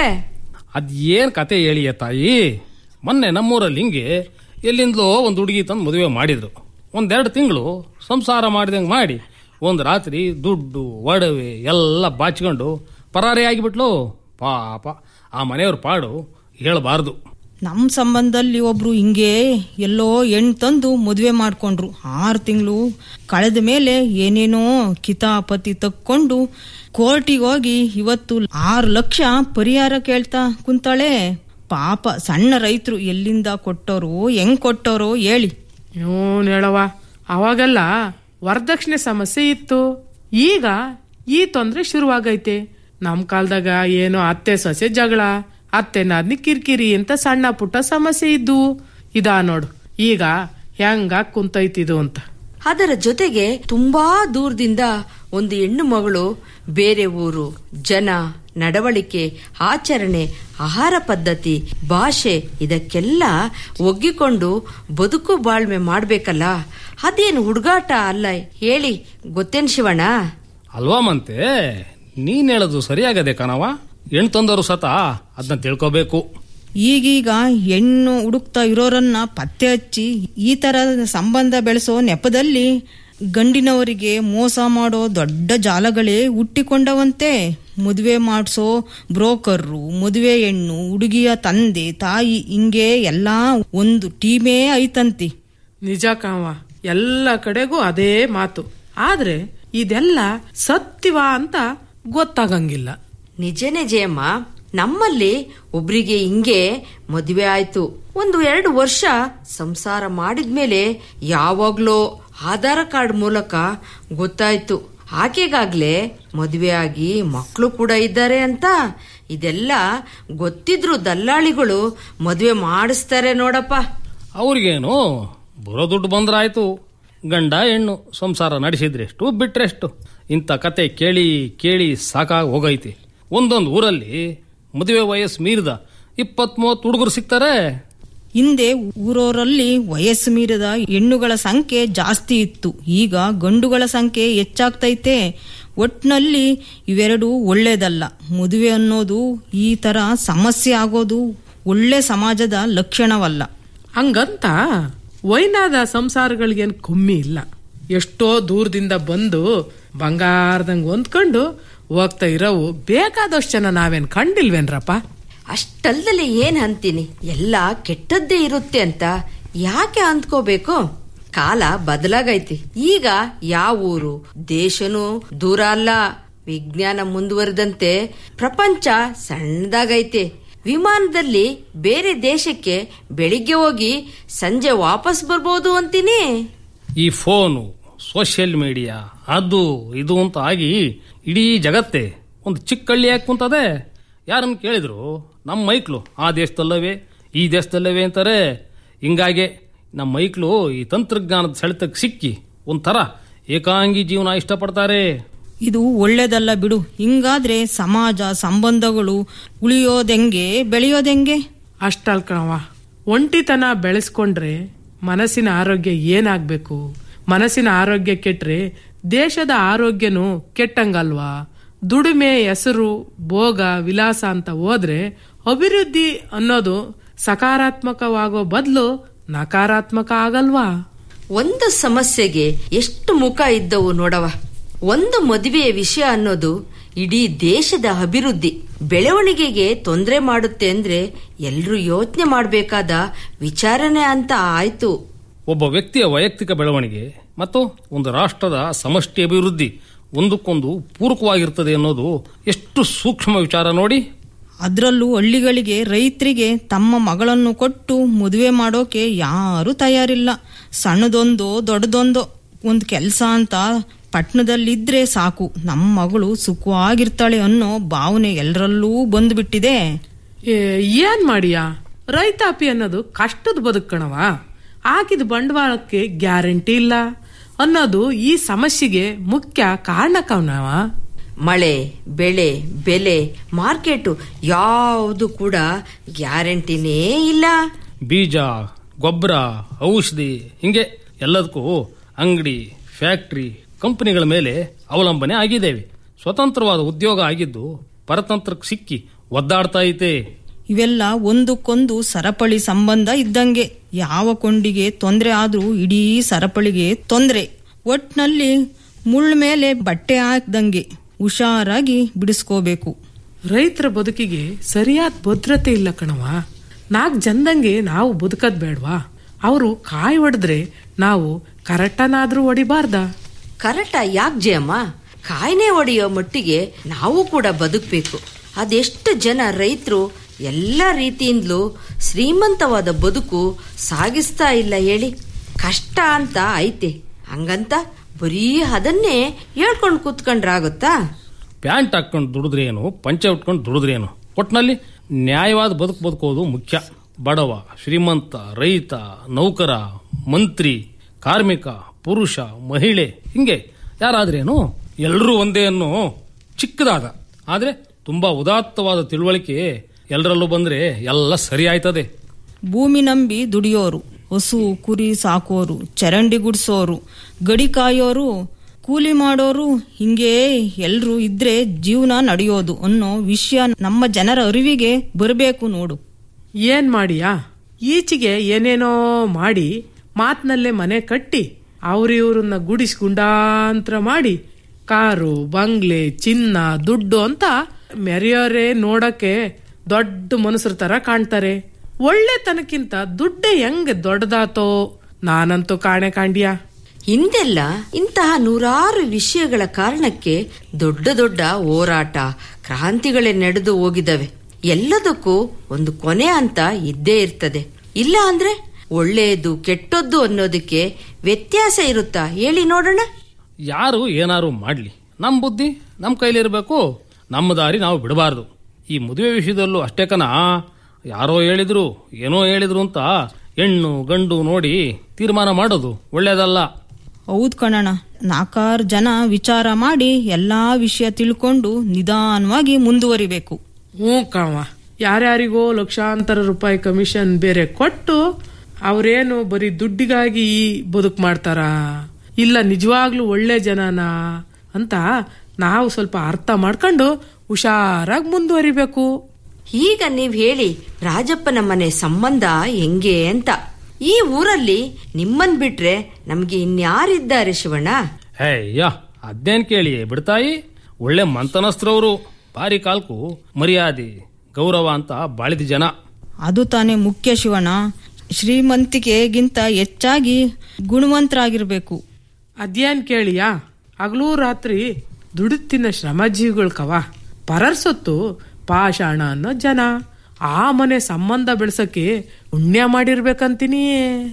ಅದೇನ್ ಕತೆ ಹೇಳಿಯ ತಾಯಿ ಮೊನ್ನೆ ನಮ್ಮೂರಲ್ಲಿ ಹಿಂಗೆ ಎಲ್ಲಿಂದಲೋ ಒಂದು ಹುಡುಗಿ ತಂದು ಮದುವೆ ಮಾಡಿದ್ರು ಒಂದೆರಡು ತಿಂಗಳು ಸಂಸಾರ ಮಾಡಿದಂಗೆ ಮಾಡಿ ಒಂದು ರಾತ್ರಿ ದುಡ್ಡು ಒಡವೆ ಎಲ್ಲ ಬಾಚ್ಕೊಂಡು ಪರಾರಿ ಆಗಿಬಿಟ್ಲು ಪಾಪ ಆ ಮನೆಯವ್ರ ಪಾಡು ಹೇಳಬಾರ್ದು ನಮ್ಮ ಸಂಬಂಧದಲ್ಲಿ ಒಬ್ರು ಹಿಂಗೆ ಎಲ್ಲೋ ಹೆಣ್ಣು ತಂದು ಮದುವೆ ಮಾಡ್ಕೊಂಡ್ರು ಆರು ತಿಂಗಳು ಕಳೆದ ಮೇಲೆ ಏನೇನೋ ಕಿತಾಪತಿ ತಕ್ಕೊಂಡು ಕೋರ್ಟಿಗೆ ಹೋಗಿ ಇವತ್ತು ಆರು ಲಕ್ಷ ಪರಿಹಾರ ಕೇಳ್ತಾ ಕುಂತಾಳೆ ಪಾಪ ಸಣ್ಣ ರೈತರು ಎಲ್ಲಿಂದ ಕೊಟ್ಟೋರು ಹೆಂಗ್ ಕೊಟ್ಟೋರು ಹೇಳಿ ಇವನ್ ಹೇಳವ ಅವಾಗೆಲ್ಲ ವರದಕ್ಷಿಣೆ ಸಮಸ್ಯೆ ಇತ್ತು ಈಗ ಈ ತೊಂದ್ರೆ ಶುರುವಾಗೈತೆ ನಮ್ ಕಾಲದಾಗ ಏನೋ ಅತ್ತೆ ಸೊಸೆ ಜಗಳ ಅತ್ತೆ ನಾದ್ನಿ ಕಿರಿಕಿರಿ ಅಂತ ಸಣ್ಣ ಪುಟ್ಟ ಸಮಸ್ಯೆ ಇದ್ದು ಇದಾ ನೋಡು ಈಗ ಹೆಂಗ ಕುಂತೈತಿದು ಅಂತ ಅದರ ಜೊತೆಗೆ ತುಂಬಾ ದೂರದಿಂದ ಒಂದು ಹೆಣ್ಣು ಮಗಳು ಬೇರೆ ಊರು ಜನ ನಡವಳಿಕೆ ಆಚರಣೆ ಆಹಾರ ಪದ್ಧತಿ ಭಾಷೆ ಇದಕ್ಕೆಲ್ಲ ಒಗ್ಗಿಕೊಂಡು ಬದುಕು ಬಾಳ್ಮೆ ಮಾಡ್ಬೇಕಲ್ಲ ಅದೇನು ಹುಡುಗಾಟ ಅಲ್ಲ ಹೇಳಿ ಗೊತ್ತೇನ್ ಶಿವಣ್ಣ ಅಲ್ವಾ ಮಂತೆ ನೀನ್ ಹೇಳೋದು ಸರಿಯಾಗದೆ ಕಣವ ಹೆಣ್ಣು ತಂದವರು ಸತ ಅದನ್ನ ತಿಳ್ಕೋಬೇಕು ಈಗೀಗ ಹೆಣ್ಣು ಹುಡುಕ್ತಾ ಇರೋರನ್ನ ಪತ್ತೆ ಹಚ್ಚಿ ಈ ತರ ಸಂಬಂಧ ಬೆಳೆಸೋ ನೆಪದಲ್ಲಿ ಗಂಡಿನವರಿಗೆ ಮೋಸ ಮಾಡೋ ದೊಡ್ಡ ಜಾಲಗಳೇ ಹುಟ್ಟಿಕೊಂಡವಂತೆ ಮದುವೆ ಮಾಡಿಸೋ ಬ್ರೋಕರ್ರು ಮದುವೆ ಹೆಣ್ಣು ಹುಡುಗಿಯ ತಂದೆ ತಾಯಿ ಹಿಂಗೆ ಎಲ್ಲಾ ಒಂದು ಟೀಮೇ ಐತಂತಿ ನಿಜ ಕಾವ ಎಲ್ಲ ಕಡೆಗೂ ಅದೇ ಮಾತು ಆದ್ರೆ ಇದೆಲ್ಲ ಸತ್ಯವ ಅಂತ ಗೊತ್ತಾಗಂಗಿಲ್ಲ ನಿಜನೇ ಜಯಮ್ಮ ನಮ್ಮಲ್ಲಿ ಒಬ್ರಿಗೆ ಹಿಂಗೆ ಮದುವೆ ಆಯ್ತು ಒಂದು ಎರಡು ವರ್ಷ ಸಂಸಾರ ಮಾಡಿದ್ಮೇಲೆ ಯಾವಾಗ್ಲೋ ಆಧಾರ ಕಾರ್ಡ್ ಮೂಲಕ ಗೊತ್ತಾಯ್ತು ಆಕೆಗಾಗ್ಲೇ ಮದುವೆ ಆಗಿ ಮಕ್ಕಳು ಕೂಡ ಇದ್ದಾರೆ ಅಂತ ಇದೆಲ್ಲ ಗೊತ್ತಿದ್ರು ದಲ್ಲಾಳಿಗಳು ಮದುವೆ ಮಾಡಿಸ್ತಾರೆ ನೋಡಪ್ಪ ಅವ್ರಿಗೇನು ಬರೋ ದುಡ್ಡು ಬಂದ್ರಾಯ್ತು ಗಂಡ ಹೆಣ್ಣು ಸಂಸಾರ ನಡೆಸಿದ್ರೆಷ್ಟು ಬಿಟ್ರೆಷ್ಟು ಇಂಥ ಕತೆ ಕೇಳಿ ಕೇಳಿ ಸಾಕಾಗಿ ಹೋಗೈತಿ ಒಂದೊಂದು ಊರಲ್ಲಿ ಮದುವೆ ವಯಸ್ಸು ಮೀರಿದ ಇಪ್ಪತ್ತ್ ಮೂವತ್ತು ಹುಡುಗರು ಸಿಗ್ತಾರೆ ಹಿಂದೆ ಊರೋರಲ್ಲಿ ವಯಸ್ಸು ಮೀರಿದ ಹೆಣ್ಣುಗಳ ಸಂಖ್ಯೆ ಜಾಸ್ತಿ ಇತ್ತು ಈಗ ಗಂಡುಗಳ ಸಂಖ್ಯೆ ಹೆಚ್ಚಾಗ್ತೈತೆ ಒಟ್ನಲ್ಲಿ ಇವೆರಡು ಒಳ್ಳೇದಲ್ಲ ಮದುವೆ ಅನ್ನೋದು ಈ ತರ ಸಮಸ್ಯೆ ಆಗೋದು ಒಳ್ಳೆ ಸಮಾಜದ ಲಕ್ಷಣವಲ್ಲ ಹಂಗಂತ ವೈನಾದ ಸಂಸಾರಗಳಿಗೇನು ಕಮ್ಮಿ ಇಲ್ಲ ಎಷ್ಟೋ ದೂರದಿಂದ ಬಂದು ಬಂಗಾರದಂಗ್ ಹೊಂದ್ಕೊಂಡು ಹೋಗ್ತಾ ಇರೋವು ಬೇಕಾದಷ್ಟು ಜನ ನಾವೇನ್ ಕಂಡಿಲ್ವೇನ್ರಪ್ಪ ಅಷ್ಟಲ್ದಲೆ ಏನ್ ಅಂತೀನಿ ಎಲ್ಲ ಕೆಟ್ಟದ್ದೇ ಇರುತ್ತೆ ಅಂತ ಯಾಕೆ ಅಂದ್ಕೋಬೇಕು ಕಾಲ ಬದಲಾಗೈತಿ ಈಗ ಯಾವ ಊರು ದೇಶನೂ ದೂರ ಅಲ್ಲ ವಿಜ್ಞಾನ ಮುಂದುವರೆದಂತೆ ಪ್ರಪಂಚ ಸಣ್ಣದಾಗೈತೆ ವಿಮಾನದಲ್ಲಿ ಬೇರೆ ದೇಶಕ್ಕೆ ಬೆಳಿಗ್ಗೆ ಹೋಗಿ ಸಂಜೆ ವಾಪಸ್ ಬರ್ಬೋದು ಅಂತೀನಿ ಈ ಫೋನು ಸೋಷಿಯಲ್ ಮೀಡಿಯಾ ಅದು ಇದು ಅಂತ ಆಗಿ ಇಡೀ ಜಗತ್ತೇ ಒಂದು ಚಿಕ್ಕ ಹಳ್ಳಿ ಯಾಕೆ ಕುಂತದೆ ಯಾರನ್ನು ಕೇಳಿದ್ರು ನಮ್ಮ ಮೈಕ್ಳು ಆ ದೇಶದಲ್ಲವೇ ಈ ದೇಶದಲ್ಲವೇ ಅಂತಾರೆ ಹಿಂಗಾಗೆ ನಮ್ಮ ಮೈಕ್ಳು ಈ ತಂತ್ರಜ್ಞಾನದ ಸೆಳೆತಕ್ಕೆ ಸಿಕ್ಕಿ ಒಂಥರ ಏಕಾಂಗಿ ಜೀವನ ಇಷ್ಟಪಡ್ತಾರೆ ಇದು ಒಳ್ಳೇದಲ್ಲ ಬಿಡು ಹಿಂಗಾದ್ರೆ ಸಮಾಜ ಸಂಬಂಧಗಳು ಉಳಿಯೋದೆಂಗೆ ಬೆಳೆಯೋದೆಂಗೆ ಅಷ್ಟಲ್ ಕಣವ ಒಂಟಿತನ ಬೆಳೆಸ್ಕೊಂಡ್ರೆ ಮನಸ್ಸಿನ ಆರೋಗ್ಯ ಏನಾಗ್ಬೇಕು ಮನಸ್ಸಿನ ಆರೋಗ್ಯ ಕೆಟ್ರೆ ದೇಶದ ಆರೋಗ್ಯನೂ ಕೆಟ್ಟಂಗಲ್ವಾ ದುಡಿಮೆ ಹೆಸರು ಭೋಗ ವಿಲಾಸ ಅಂತ ಹೋದ್ರೆ ಅಭಿವೃದ್ಧಿ ಅನ್ನೋದು ಸಕಾರಾತ್ಮಕವಾಗೋ ಬದಲು ನಕಾರಾತ್ಮಕ ಆಗಲ್ವಾ ಒಂದು ಸಮಸ್ಯೆಗೆ ಎಷ್ಟು ಮುಖ ಇದ್ದವು ನೋಡವ ಒಂದು ಮದುವೆಯ ವಿಷಯ ಅನ್ನೋದು ಇಡೀ ದೇಶದ ಅಭಿವೃದ್ಧಿ ಬೆಳವಣಿಗೆಗೆ ತೊಂದರೆ ಮಾಡುತ್ತೆ ಅಂದ್ರೆ ಎಲ್ರೂ ಯೋಚನೆ ಮಾಡಬೇಕಾದ ವಿಚಾರಣೆ ಅಂತ ಆಯ್ತು ಒಬ್ಬ ವ್ಯಕ್ತಿಯ ವೈಯಕ್ತಿಕ ಬೆಳವಣಿಗೆ ಮತ್ತು ಒಂದು ರಾಷ್ಟ್ರದ ಸಮಷ್ಟಿ ಅಭಿವೃದ್ಧಿ ಒಂದಕ್ಕೊಂದು ಪೂರಕವಾಗಿರ್ತದೆ ಅನ್ನೋದು ಎಷ್ಟು ಸೂಕ್ಷ್ಮ ವಿಚಾರ ನೋಡಿ ಅದ್ರಲ್ಲೂ ಹಳ್ಳಿಗಳಿಗೆ ರೈತರಿಗೆ ತಮ್ಮ ಮಗಳನ್ನು ಕೊಟ್ಟು ಮದುವೆ ಮಾಡೋಕೆ ಯಾರೂ ತಯಾರಿಲ್ಲ ಸಣ್ಣದೊಂದೋ ದೊಡ್ಡದೊಂದೋ ಒಂದು ಕೆಲಸ ಅಂತ ಪಟ್ಟಣದಲ್ಲಿದ್ರೆ ಸಾಕು ನಮ್ಮ ಮಗಳು ಸುಖವಾಗಿರ್ತಾಳೆ ಅನ್ನೋ ಭಾವನೆ ಎಲ್ಲರಲ್ಲೂ ಬಂದ್ಬಿಟ್ಟಿದೆ ಏ, ಏನ್ ಮಾಡಿಯಾ ರೈತಾಪಿ ಅನ್ನೋದು ಕಷ್ಟದ ಬದುಕಣವ ಹಾಕಿದ ಬಂಡವಾಳಕ್ಕೆ ಗ್ಯಾರಂಟಿ ಇಲ್ಲ ಅನ್ನೋದು ಈ ಸಮಸ್ಯೆಗೆ ಮುಖ್ಯ ಕಾರಣಕವನವ ಮಳೆ ಬೆಳೆ ಬೆಲೆ ಮಾರ್ಕೆಟು ಯಾವುದು ಕೂಡ ಗ್ಯಾರಂಟಿನೇ ಇಲ್ಲ ಬೀಜ ಗೊಬ್ಬರ ಔಷಧಿ ಹಿಂಗೆ ಎಲ್ಲದಕ್ಕೂ ಅಂಗಡಿ ಫ್ಯಾಕ್ಟ್ರಿ ಕಂಪನಿಗಳ ಮೇಲೆ ಅವಲಂಬನೆ ಆಗಿದ್ದೇವೆ ಸ್ವತಂತ್ರವಾದ ಉದ್ಯೋಗ ಆಗಿದ್ದು ಪರತಂತ್ರಕ್ಕೆ ಸಿಕ್ಕಿ ಒದ್ದಾಡ್ತಾ ಐತೆ ಇವೆಲ್ಲ ಒಂದಕ್ಕೊಂದು ಸರಪಳಿ ಸಂಬಂಧ ಇದ್ದಂಗೆ ಯಾವ ಕೊಂಡಿಗೆ ತೊಂದರೆ ಆದ್ರೂ ಇಡೀ ಸರಪಳಿಗೆ ತೊಂದರೆ ಒಟ್ನಲ್ಲಿ ಮುಳ್ಳ ಮೇಲೆ ಬಟ್ಟೆ ಹಾಕ್ದಂಗೆ ಹುಷಾರಾಗಿ ಬಿಡಿಸ್ಕೋಬೇಕು ರೈತರ ಬದುಕಿಗೆ ಸರಿಯಾದ ಭದ್ರತೆ ಇಲ್ಲ ಕಣವ ನಾಲ್ಕು ಜನದಂಗೆ ನಾವು ಬದುಕದ್ ಬೇಡ್ವಾ ಅವರು ಕಾಯಿ ಹೊಡೆದ್ರೆ ನಾವು ಕರೆಕ್ಟನಾದ್ರೂ ಹೊಡಿಬಾರ್ದ ಕರೆಕ್ಟ ಯಾಕೆ ಜಯಮ್ಮ ಕಾಯಿನೆ ಒಡೆಯೋ ಮಟ್ಟಿಗೆ ನಾವು ಕೂಡ ಬದುಕಬೇಕು ಅದೆಷ್ಟು ಜನ ರೈತರು ಎಲ್ಲ ರೀತಿಯಿಂದಲೂ ಶ್ರೀಮಂತವಾದ ಬದುಕು ಸಾಗಿಸ್ತಾ ಇಲ್ಲ ಹೇಳಿ ಕಷ್ಟ ಅಂತ ಐತೆ ಹಂಗಂತ ಬರೀ ಅದನ್ನೇ ಹೇಳ್ಕೊಂಡು ಕೂತ್ಕೊಂಡ್ರಾಗುತ್ತಾ ಪ್ಯಾಂಟ್ ಹಾಕೊಂಡು ದುಡಿದ್ರೇನು ಪಂಚೆ ಉಟ್ಕೊಂಡು ದುಡಿದ್ರೇನು ಒಟ್ನಲ್ಲಿ ನ್ಯಾಯವಾದ ಬದುಕು ಬದುಕೋದು ಮುಖ್ಯ ಬಡವ ಶ್ರೀಮಂತ ರೈತ ನೌಕರ ಮಂತ್ರಿ ಕಾರ್ಮಿಕ ಪುರುಷ ಮಹಿಳೆ ಹಿಂಗೆ ಯಾರಾದ್ರೇನು ಎಲ್ಲರೂ ಒಂದೇ ಅನ್ನೋ ಚಿಕ್ಕದಾದ ಆದ್ರೆ ತುಂಬಾ ಉದಾತ್ತವಾದ ತಿಳುವಳಿಕೆ ಎಲ್ಲರಲ್ಲೂ ಬಂದ್ರೆ ಎಲ್ಲ ಸರಿ ಆಯ್ತದೆ ಭೂಮಿ ನಂಬಿ ದುಡಿಯೋರು ಹಸು ಕುರಿ ಸಾಕೋರು ಚರಂಡಿ ಗುಡ್ಸೋರು ಗಡಿ ಕಾಯೋರು ಕೂಲಿ ಮಾಡೋರು ಹಿಂಗೆ ಎಲ್ರೂ ಇದ್ರೆ ಜೀವನ ನಡೆಯೋದು ಅನ್ನೋ ವಿಷಯ ನಮ್ಮ ಜನರ ಅರಿವಿಗೆ ಬರಬೇಕು ನೋಡು ಏನ್ ಮಾಡಿಯಾ ಈಚೆಗೆ ಏನೇನೋ ಮಾಡಿ ಮಾತ್ನಲ್ಲೇ ಮನೆ ಕಟ್ಟಿ ಅವ್ರಿವ್ರನ್ನ ಗುಡಿಸಿ ಗುಂಡಾಂತರ ಮಾಡಿ ಕಾರು ಬಂಗ್ಲೆ ಚಿನ್ನ ದುಡ್ಡು ಅಂತ ಮೆರೆಯೋರೇ ನೋಡಕ್ಕೆ ದೊಡ್ಡ ಮನುಷ್ಯರ ತರ ಕಾಣ್ತಾರೆ ಒಳ್ಳೆತನಕ್ಕಿಂತ ದುಡ್ಡೇ ಹೆಂಗ್ ದೊಡ್ಡದಾತೋ ನಾನಂತೂ ಕಾಣೆ ಕಾಂಡ್ಯಾ ಹಿಂದೆಲ್ಲ ಇಂತಹ ನೂರಾರು ವಿಷಯಗಳ ಕಾರಣಕ್ಕೆ ದೊಡ್ಡ ದೊಡ್ಡ ಹೋರಾಟ ಕ್ರಾಂತಿಗಳೇ ನಡೆದು ಹೋಗಿದವೆ ಎಲ್ಲದಕ್ಕೂ ಒಂದು ಕೊನೆ ಅಂತ ಇದ್ದೇ ಇರ್ತದೆ ಇಲ್ಲ ಅಂದ್ರೆ ಒಳ್ಳೆಯದು ಕೆಟ್ಟದ್ದು ಅನ್ನೋದಕ್ಕೆ ವ್ಯತ್ಯಾಸ ಇರುತ್ತಾ ಹೇಳಿ ನೋಡೋಣ ಯಾರು ಏನಾರು ಮಾಡ್ಲಿ ನಮ್ಮ ಬುದ್ಧಿ ನಮ್ಮ ಕೈಲಿರಬೇಕು ನಮ್ಮ ದಾರಿ ನಾವು ಬಿಡಬಾರ್ದು ಈ ಮದುವೆ ವಿಷಯದಲ್ಲೂ ಅಷ್ಟೇ ಕನ ಯಾರೋ ಹೇಳಿದ್ರು ಏನೋ ಹೇಳಿದ್ರು ಅಂತ ಹೆಣ್ಣು ಗಂಡು ನೋಡಿ ತೀರ್ಮಾನ ಮಾಡೋದು ಒಳ್ಳೇದಲ್ಲ ಹೌದ್ ಕಣಣ್ಣ ನಾಲ್ಕಾರು ಜನ ವಿಚಾರ ಮಾಡಿ ಎಲ್ಲಾ ವಿಷಯ ತಿಳ್ಕೊಂಡು ನಿಧಾನವಾಗಿ ಮುಂದುವರಿಬೇಕು ಹ್ಞೂ ಕಾವ ಯಾರ್ಯಾರಿಗೋ ಲಕ್ಷಾಂತರ ರೂಪಾಯಿ ಕಮಿಷನ್ ಬೇರೆ ಕೊಟ್ಟು ಅವ್ರೇನು ಬರೀ ದುಡ್ಡಿಗಾಗಿ ಈ ಬದುಕು ಮಾಡ್ತಾರ ಇಲ್ಲ ನಿಜವಾಗ್ಲೂ ಒಳ್ಳೆ ಜನನಾ ಅಂತ ನಾವು ಸ್ವಲ್ಪ ಅರ್ಥ ಮಾಡ್ಕೊಂಡು ಹುಷಾರಾಗಿ ಮುಂದುವರಿಬೇಕು ಈಗ ನೀವ್ ಹೇಳಿ ರಾಜಪ್ಪನ ಮನೆ ಸಂಬಂಧ ಹೆಂಗೆ ಅಂತ ಈ ಊರಲ್ಲಿ ನಿಮ್ಮನ್ ಬಿಟ್ರೆ ನಮ್ಗೆ ಇನ್ಯಾರಿದ್ದಾರೆ ಶಿವಣ್ಣ ಹೇಯ್ಯ ಅದೇನ್ ಕೇಳಿ ಬಿಡ್ತಾಯಿ ಒಳ್ಳೆ ಮಂತನಸ್ತ್ರವರು ಭಾರಿ ಕಾಲ್ಕು ಮರ್ಯಾದೆ ಗೌರವ ಅಂತ ಬಾಳಿದ ಜನ ಅದು ತಾನೇ ಮುಖ್ಯ ಶಿವಣ್ಣ ಶ್ರೀಮಂತಿಕೆಗಿಂತ ಹೆಚ್ಚಾಗಿ ಗುಣವಂತರಾಗಿರ್ಬೇಕು ಅದ್ಯಾನ್ ಕೇಳಿಯಾ ಹಗಲೂ ರಾತ್ರಿ ದುಡುತ್ತಿನ ಶ್ರಮಜೀವಿಗಳು ಕವ ಪರರ್ ಸೊತ್ತು ಪಾಷಾಣ ಅನ್ನೋ ಜನ ಆ ಮನೆ ಸಂಬಂಧ ಬೆಳ್ಸಕ್ಕೆ ಪುಣ್ಯ ಮಾಡಿರ್ಬೇಕಂತೀನಿ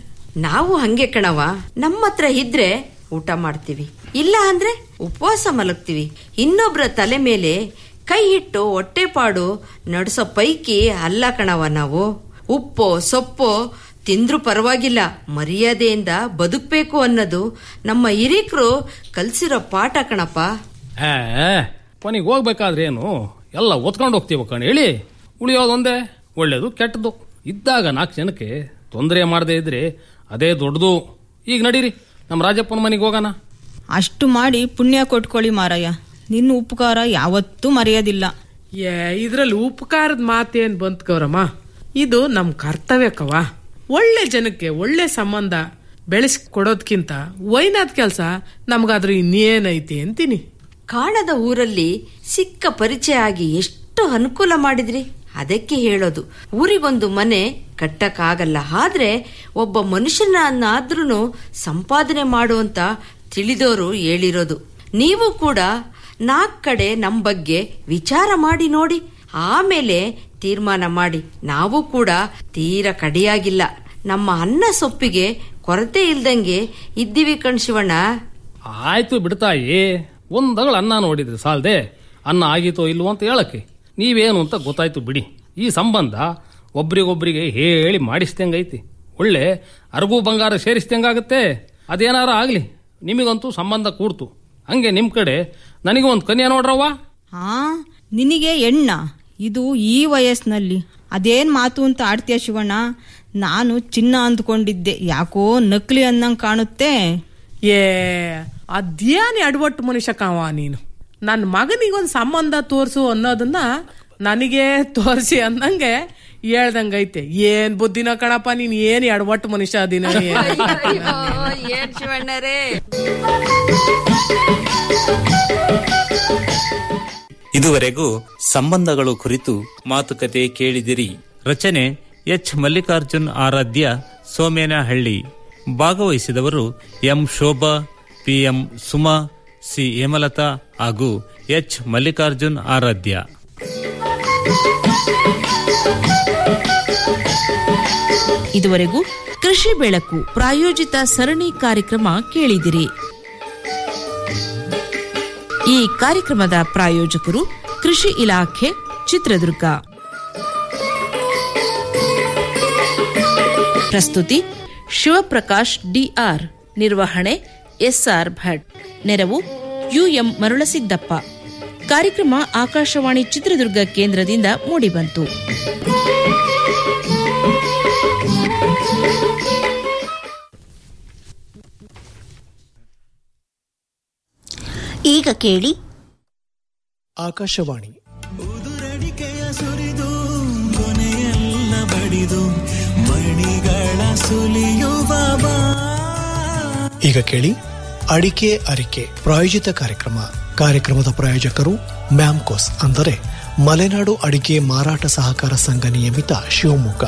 ನಾವು ಹಂಗೆ ಕಣವ ನಮ್ಮ ಹತ್ರ ಇದ್ರೆ ಊಟ ಮಾಡ್ತೀವಿ ಇಲ್ಲ ಅಂದ್ರೆ ಉಪವಾಸ ಮಲಗ್ತೀವಿ ಇನ್ನೊಬ್ರ ತಲೆ ಮೇಲೆ ಕೈ ಇಟ್ಟು ಹೊಟ್ಟೆಪಾಡು ನಡೆಸೋ ಪೈಕಿ ಅಲ್ಲ ಕಣವ ನಾವು ಉಪ್ಪೋ ಸೊಪ್ಪೋ ತಿಂದ್ರೂ ಪರವಾಗಿಲ್ಲ ಮರ್ಯಾದೆಯಿಂದ ಬದುಕ್ಬೇಕು ಅನ್ನೋದು ನಮ್ಮ ಹಿರೀಕರು ಕಲ್ಸಿರೋ ಪಾಠ ಕಣಪ್ಪ ಏ ಕೊನೆಗೆ ಹೋಗ್ಬೇಕಾದ್ರೆ ಏನು ಎಲ್ಲ ಒತ್ಕೊಂಡು ಹೋಗ್ತೀವ ಕಣ್ ಹೇಳಿ ಉಳಿಯೋದೊಂದೇ ಒಳ್ಳೇದು ಕೆಟ್ಟದ್ದು ಇದ್ದಾಗ ನಾಲ್ಕು ಜನಕ್ಕೆ ತೊಂದರೆ ಮಾಡದೇ ಇದ್ರೆ ಅದೇ ದೊಡ್ಡದು ಈಗ ನಡೀರಿ ನಮ್ಮ ರಾಜಪ್ಪನ ಮನೆಗೆ ಹೋಗೋಣ ಅಷ್ಟು ಮಾಡಿ ಪುಣ್ಯ ಕೊಟ್ಕೊಳ್ಳಿ ಮಾರಯ್ಯ ನಿನ್ನ ಉಪಕಾರ ಯಾವತ್ತೂ ಮರೆಯೋದಿಲ್ಲ ಏ ಇದ್ರಲ್ಲಿ ಉಪಕಾರದ ಮಾತೇನ್ ಬಂತ್ ಗೌರಮ್ಮ ಇದು ನಮ್ ಕರ್ತವ್ಯಕ್ಕವ ಒಳ್ಳೆ ಜನಕ್ಕೆ ಒಳ್ಳೆ ಸಂಬಂಧ ಬೆಳೆಸ್ ಕೊಡೋದ್ಕಿಂತ ವೈನಾದ್ ಕೆಲ್ಸ ನಮ್ಗಾದ್ರೂ ಇನ್ನೇನೈತಿ ಅಂತೀನಿ ಕಾಣದ ಊರಲ್ಲಿ ಸಿಕ್ಕ ಪರಿಚಯ ಆಗಿ ಎಷ್ಟು ಅನುಕೂಲ ಮಾಡಿದ್ರಿ ಅದಕ್ಕೆ ಹೇಳೋದು ಊರಿಗೊಂದು ಮನೆ ಕಟ್ಟಕ್ಕಾಗಲ್ಲ ಆದ್ರೆ ಒಬ್ಬ ಮನುಷ್ಯನನ್ನಾದ್ರೂ ಸಂಪಾದನೆ ಮಾಡುವಂತ ತಿಳಿದವರು ಹೇಳಿರೋದು ನೀವು ಕೂಡ ನಾಲ್ಕ್ ಕಡೆ ನಮ್ ಬಗ್ಗೆ ವಿಚಾರ ಮಾಡಿ ನೋಡಿ ಆಮೇಲೆ ತೀರ್ಮಾನ ಮಾಡಿ ನಾವು ಕೂಡ ತೀರ ಕಡಿಯಾಗಿಲ್ಲ ನಮ್ಮ ಅನ್ನ ಸೊಪ್ಪಿಗೆ ಕೊರತೆ ಇಲ್ದಂಗೆ ಇದ್ದೀವಿ ಕಣ್ ಶಿವಣ್ಣ ಆಯ್ತು ಬಿಡ್ತಾಯಿ ಒಂದಗಳ ಅನ್ನ ನೋಡಿದ್ರೆ ಸಾಲ್ದೆ ಅನ್ನ ಆಗಿತೋ ಇಲ್ವೋ ಅಂತ ಹೇಳಕ್ಕೆ ನೀವೇನು ಅಂತ ಗೊತ್ತಾಯ್ತು ಬಿಡಿ ಈ ಸಂಬಂಧ ಒಬ್ರಿಗೊಬ್ರಿಗೆ ಹೇಳಿ ಮಾಡಿಸ್ದಂಗೈತಿ ಒಳ್ಳೆ ಅರಗು ಬಂಗಾರ ಸೇರಿಸ್ದಂಗಾಗತ್ತೆ ಅದೇನಾರ ಆಗ್ಲಿ ನಿಮಗಂತೂ ಸಂಬಂಧ ಕೂಡ್ತು ಹಂಗೆ ನಿಮ್ ಕಡೆ ನನಗೆ ಒಂದು ಕನ್ಯಾ ನೋಡ್ರವ್ವ ಹಾ ನಿನಗೆ ಎಣ್ಣ ಇದು ಈ ವಯಸ್ಸಿನಲ್ಲಿ ಅದೇನ್ ಮಾತು ಅಂತ ಆಡ್ತೀಯ ಶಿವಣ್ಣ ನಾನು ಚಿನ್ನ ಅಂದ್ಕೊಂಡಿದ್ದೆ ಯಾಕೋ ನಕಲಿ ಅನ್ನಂಗ್ ಕಾಣುತ್ತೆ ಏ ಅದ್ಯಾನಿ ಅಡ್ವಟ್ಟು ಮನುಷ್ಯ ಕಾವ ನೀನು ನನ್ನ ಮಗನಿಗೊಂದು ಸಂಬಂಧ ತೋರ್ಸು ಅನ್ನೋದನ್ನ ನನಗೆ ತೋರಿಸಿ ಅನ್ನಂಗೆ ಹೇಳ್ದಂಗೈತೆ ಏನ್ ಬುದ್ಧಿನ ಕಣಪ್ಪ ನೀನ್ ಏನ್ ಎಡವಟ್ಟು ಮನುಷ್ಯ ಅದಿನ ಏನ್ ಶಿವಣ್ಣರೇ ಇದುವರೆಗೂ ಸಂಬಂಧಗಳು ಕುರಿತು ಮಾತುಕತೆ ಕೇಳಿದಿರಿ ರಚನೆ ಎಚ್ ಮಲ್ಲಿಕಾರ್ಜುನ್ ಆರಾಧ್ಯ ಸೋಮೇನಹಳ್ಳಿ ಭಾಗವಹಿಸಿದವರು M Shobha P M Suma C Hemalatha ಹಾಗೂ ಎಚ್ ಮಲ್ಲಿಕಾರ್ಜುನ್ ಆರಾಧ್ಯ ಇದುವರೆಗೂ ಕೃಷಿ ಬೆಳಕು ಪ್ರಾಯೋಜಿತ ಸರಣಿ ಕಾರ್ಯಕ್ರಮ ಕೇಳಿದಿರಿ ಈ ಕಾರ್ಯಕ್ರಮದ ಪ್ರಾಯೋಜಕರು ಕೃಷಿ ಇಲಾಖೆ ಚಿತ್ರದುರ್ಗ ಪ್ರಸ್ತುತಿ ಶಿವಪ್ರಕಾಶ್ ಡಿಆರ್ ನಿರ್ವಹಣೆ ಎಸ್ಆರ್ ಭಟ್ ನೆರವು ಯುಎಂ ಮರುಳಸಿದ್ದಪ್ಪ ಕಾರ್ಯಕ್ರಮ ಆಕಾಶವಾಣಿ ಚಿತ್ರದುರ್ಗ ಕೇಂದ್ರದಿಂದ ಮೂಡಿಬಂತು ಈಗ ಕೇಳಿ ಆಕಾಶವಾಣಿ ಈಗ ಕೇಳಿ ಅಡಿಕೆ ಅರಿಕೆ ಪ್ರಾಯೋಜಿತ ಕಾರ್ಯಕ್ರಮ ಕಾರ್ಯಕ್ರಮದ ಪ್ರಾಯೋಜಕರು ಮ್ಯಾಮ್ಕೋಸ್ ಅಂದರೆ ಮಲೆನಾಡು ಅಡಿಕೆ ಮಾರಾಟ ಸಹಕಾರ ಸಂಘ ನಿಯಮಿತ ಶಿವಮೊಗ್ಗ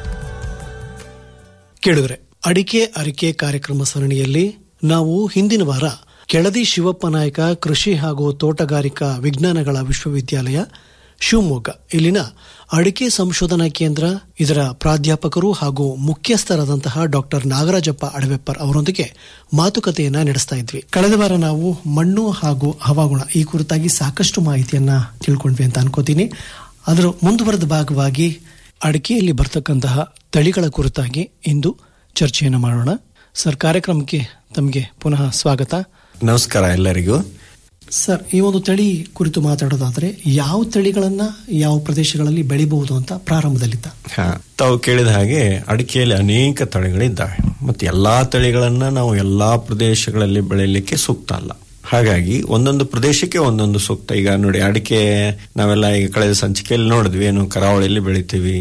ಕೇಳಿದ್ರೆ ಅಡಿಕೆ ಅರಿಕೆ ಕಾರ್ಯಕ್ರಮ ಸರಣಿಯಲ್ಲಿ ನಾವು ಹಿಂದಿನ ವಾರ ಕೆಳದಿ ಶಿವಪ್ಪ ನಾಯಕ ಕೃಷಿ ಹಾಗೂ ತೋಟಗಾರಿಕಾ ವಿಜ್ಞಾನಗಳ ವಿಶ್ವವಿದ್ಯಾಲಯ ಶಿವಮೊಗ್ಗ ಇಲ್ಲಿನ ಅಡಿಕೆ ಸಂಶೋಧನಾ ಕೇಂದ್ರ ಇದರ ಪ್ರಾಧ್ಯಾಪಕರು ಹಾಗೂ ಮುಖ್ಯಸ್ಥರಾದಂತಹ ಡಾಕ್ಟರ್ ನಾಗರಾಜಪ್ಪ ಅಡವೆಪ್ಪರ್ ಅವರೊಂದಿಗೆ ಮಾತುಕತೆಯನ್ನ ನಡೆಸ್ತಾ ಇದ್ವಿ ಕಳೆದ ವಾರ ನಾವು ಮಣ್ಣು ಹಾಗೂ ಹವಾಗುಣ ಈ ಕುರಿತಾಗಿ ಸಾಕಷ್ಟು ಮಾಹಿತಿಯನ್ನ ತಿಳ್ಕೊಂಡ್ವಿ ಅಂತ ಅನ್ಕೋತೀನಿ ಅದರ ಮುಂದುವರೆದ ಭಾಗವಾಗಿ ಅಡಿಕೆಯಲ್ಲಿ ಬರ್ತಕ್ಕಂತಹ ತಳಿಗಳ ಕುರಿತಾಗಿ ಇಂದು ಚರ್ಚೆಯನ್ನು ಮಾಡೋಣ ಸರ್ ಕಾರ್ಯಕ್ರಮಕ್ಕೆ ತಮಗೆ ಪುನಃ ಸ್ವಾಗತ ನಮಸ್ಕಾರ ಎಲ್ಲರಿಗೂ ಸರ್ ಈ ಒಂದು ತಳಿ ಕುರಿತು ಮಾತಾಡೋದಾದ್ರೆ ಯಾವ ತಳಿಗಳನ್ನ ಯಾವ ಪ್ರದೇಶಗಳಲ್ಲಿ ಬೆಳಿಬಹುದು ಅಂತ ಪ್ರಾರಂಭದಲ್ಲಿದ್ದ ಹಾ, ತಾವು ಕೇಳಿದ ಹಾಗೆ ಅಡಿಕೆಯಲ್ಲಿ ಅನೇಕ ತಳಿಗಳಿದ್ದಾವೆ ಮತ್ತು ಎಲ್ಲಾ ತಳಿಗಳನ್ನ ನಾವು ಎಲ್ಲಾ ಪ್ರದೇಶಗಳಲ್ಲಿ ಬೆಳೆಯಲಿಕ್ಕೆ ಸೂಕ್ತ ಅಲ್ಲ ಹಾಗಾಗಿ ಒಂದೊಂದು ಪ್ರದೇಶಕ್ಕೆ ಒಂದೊಂದು ಸೂಕ್ತ ಈಗ ನೋಡಿ ಅಡಿಕೆ ನಾವೆಲ್ಲ ಈಗ ಕಳೆದ ಸಂಚಿಕೆಯಲ್ಲಿ ನೋಡಿದ್ವಿ ಏನು ಕರಾವಳಿಯಲ್ಲಿ ಬೆಳಿತೀವಿ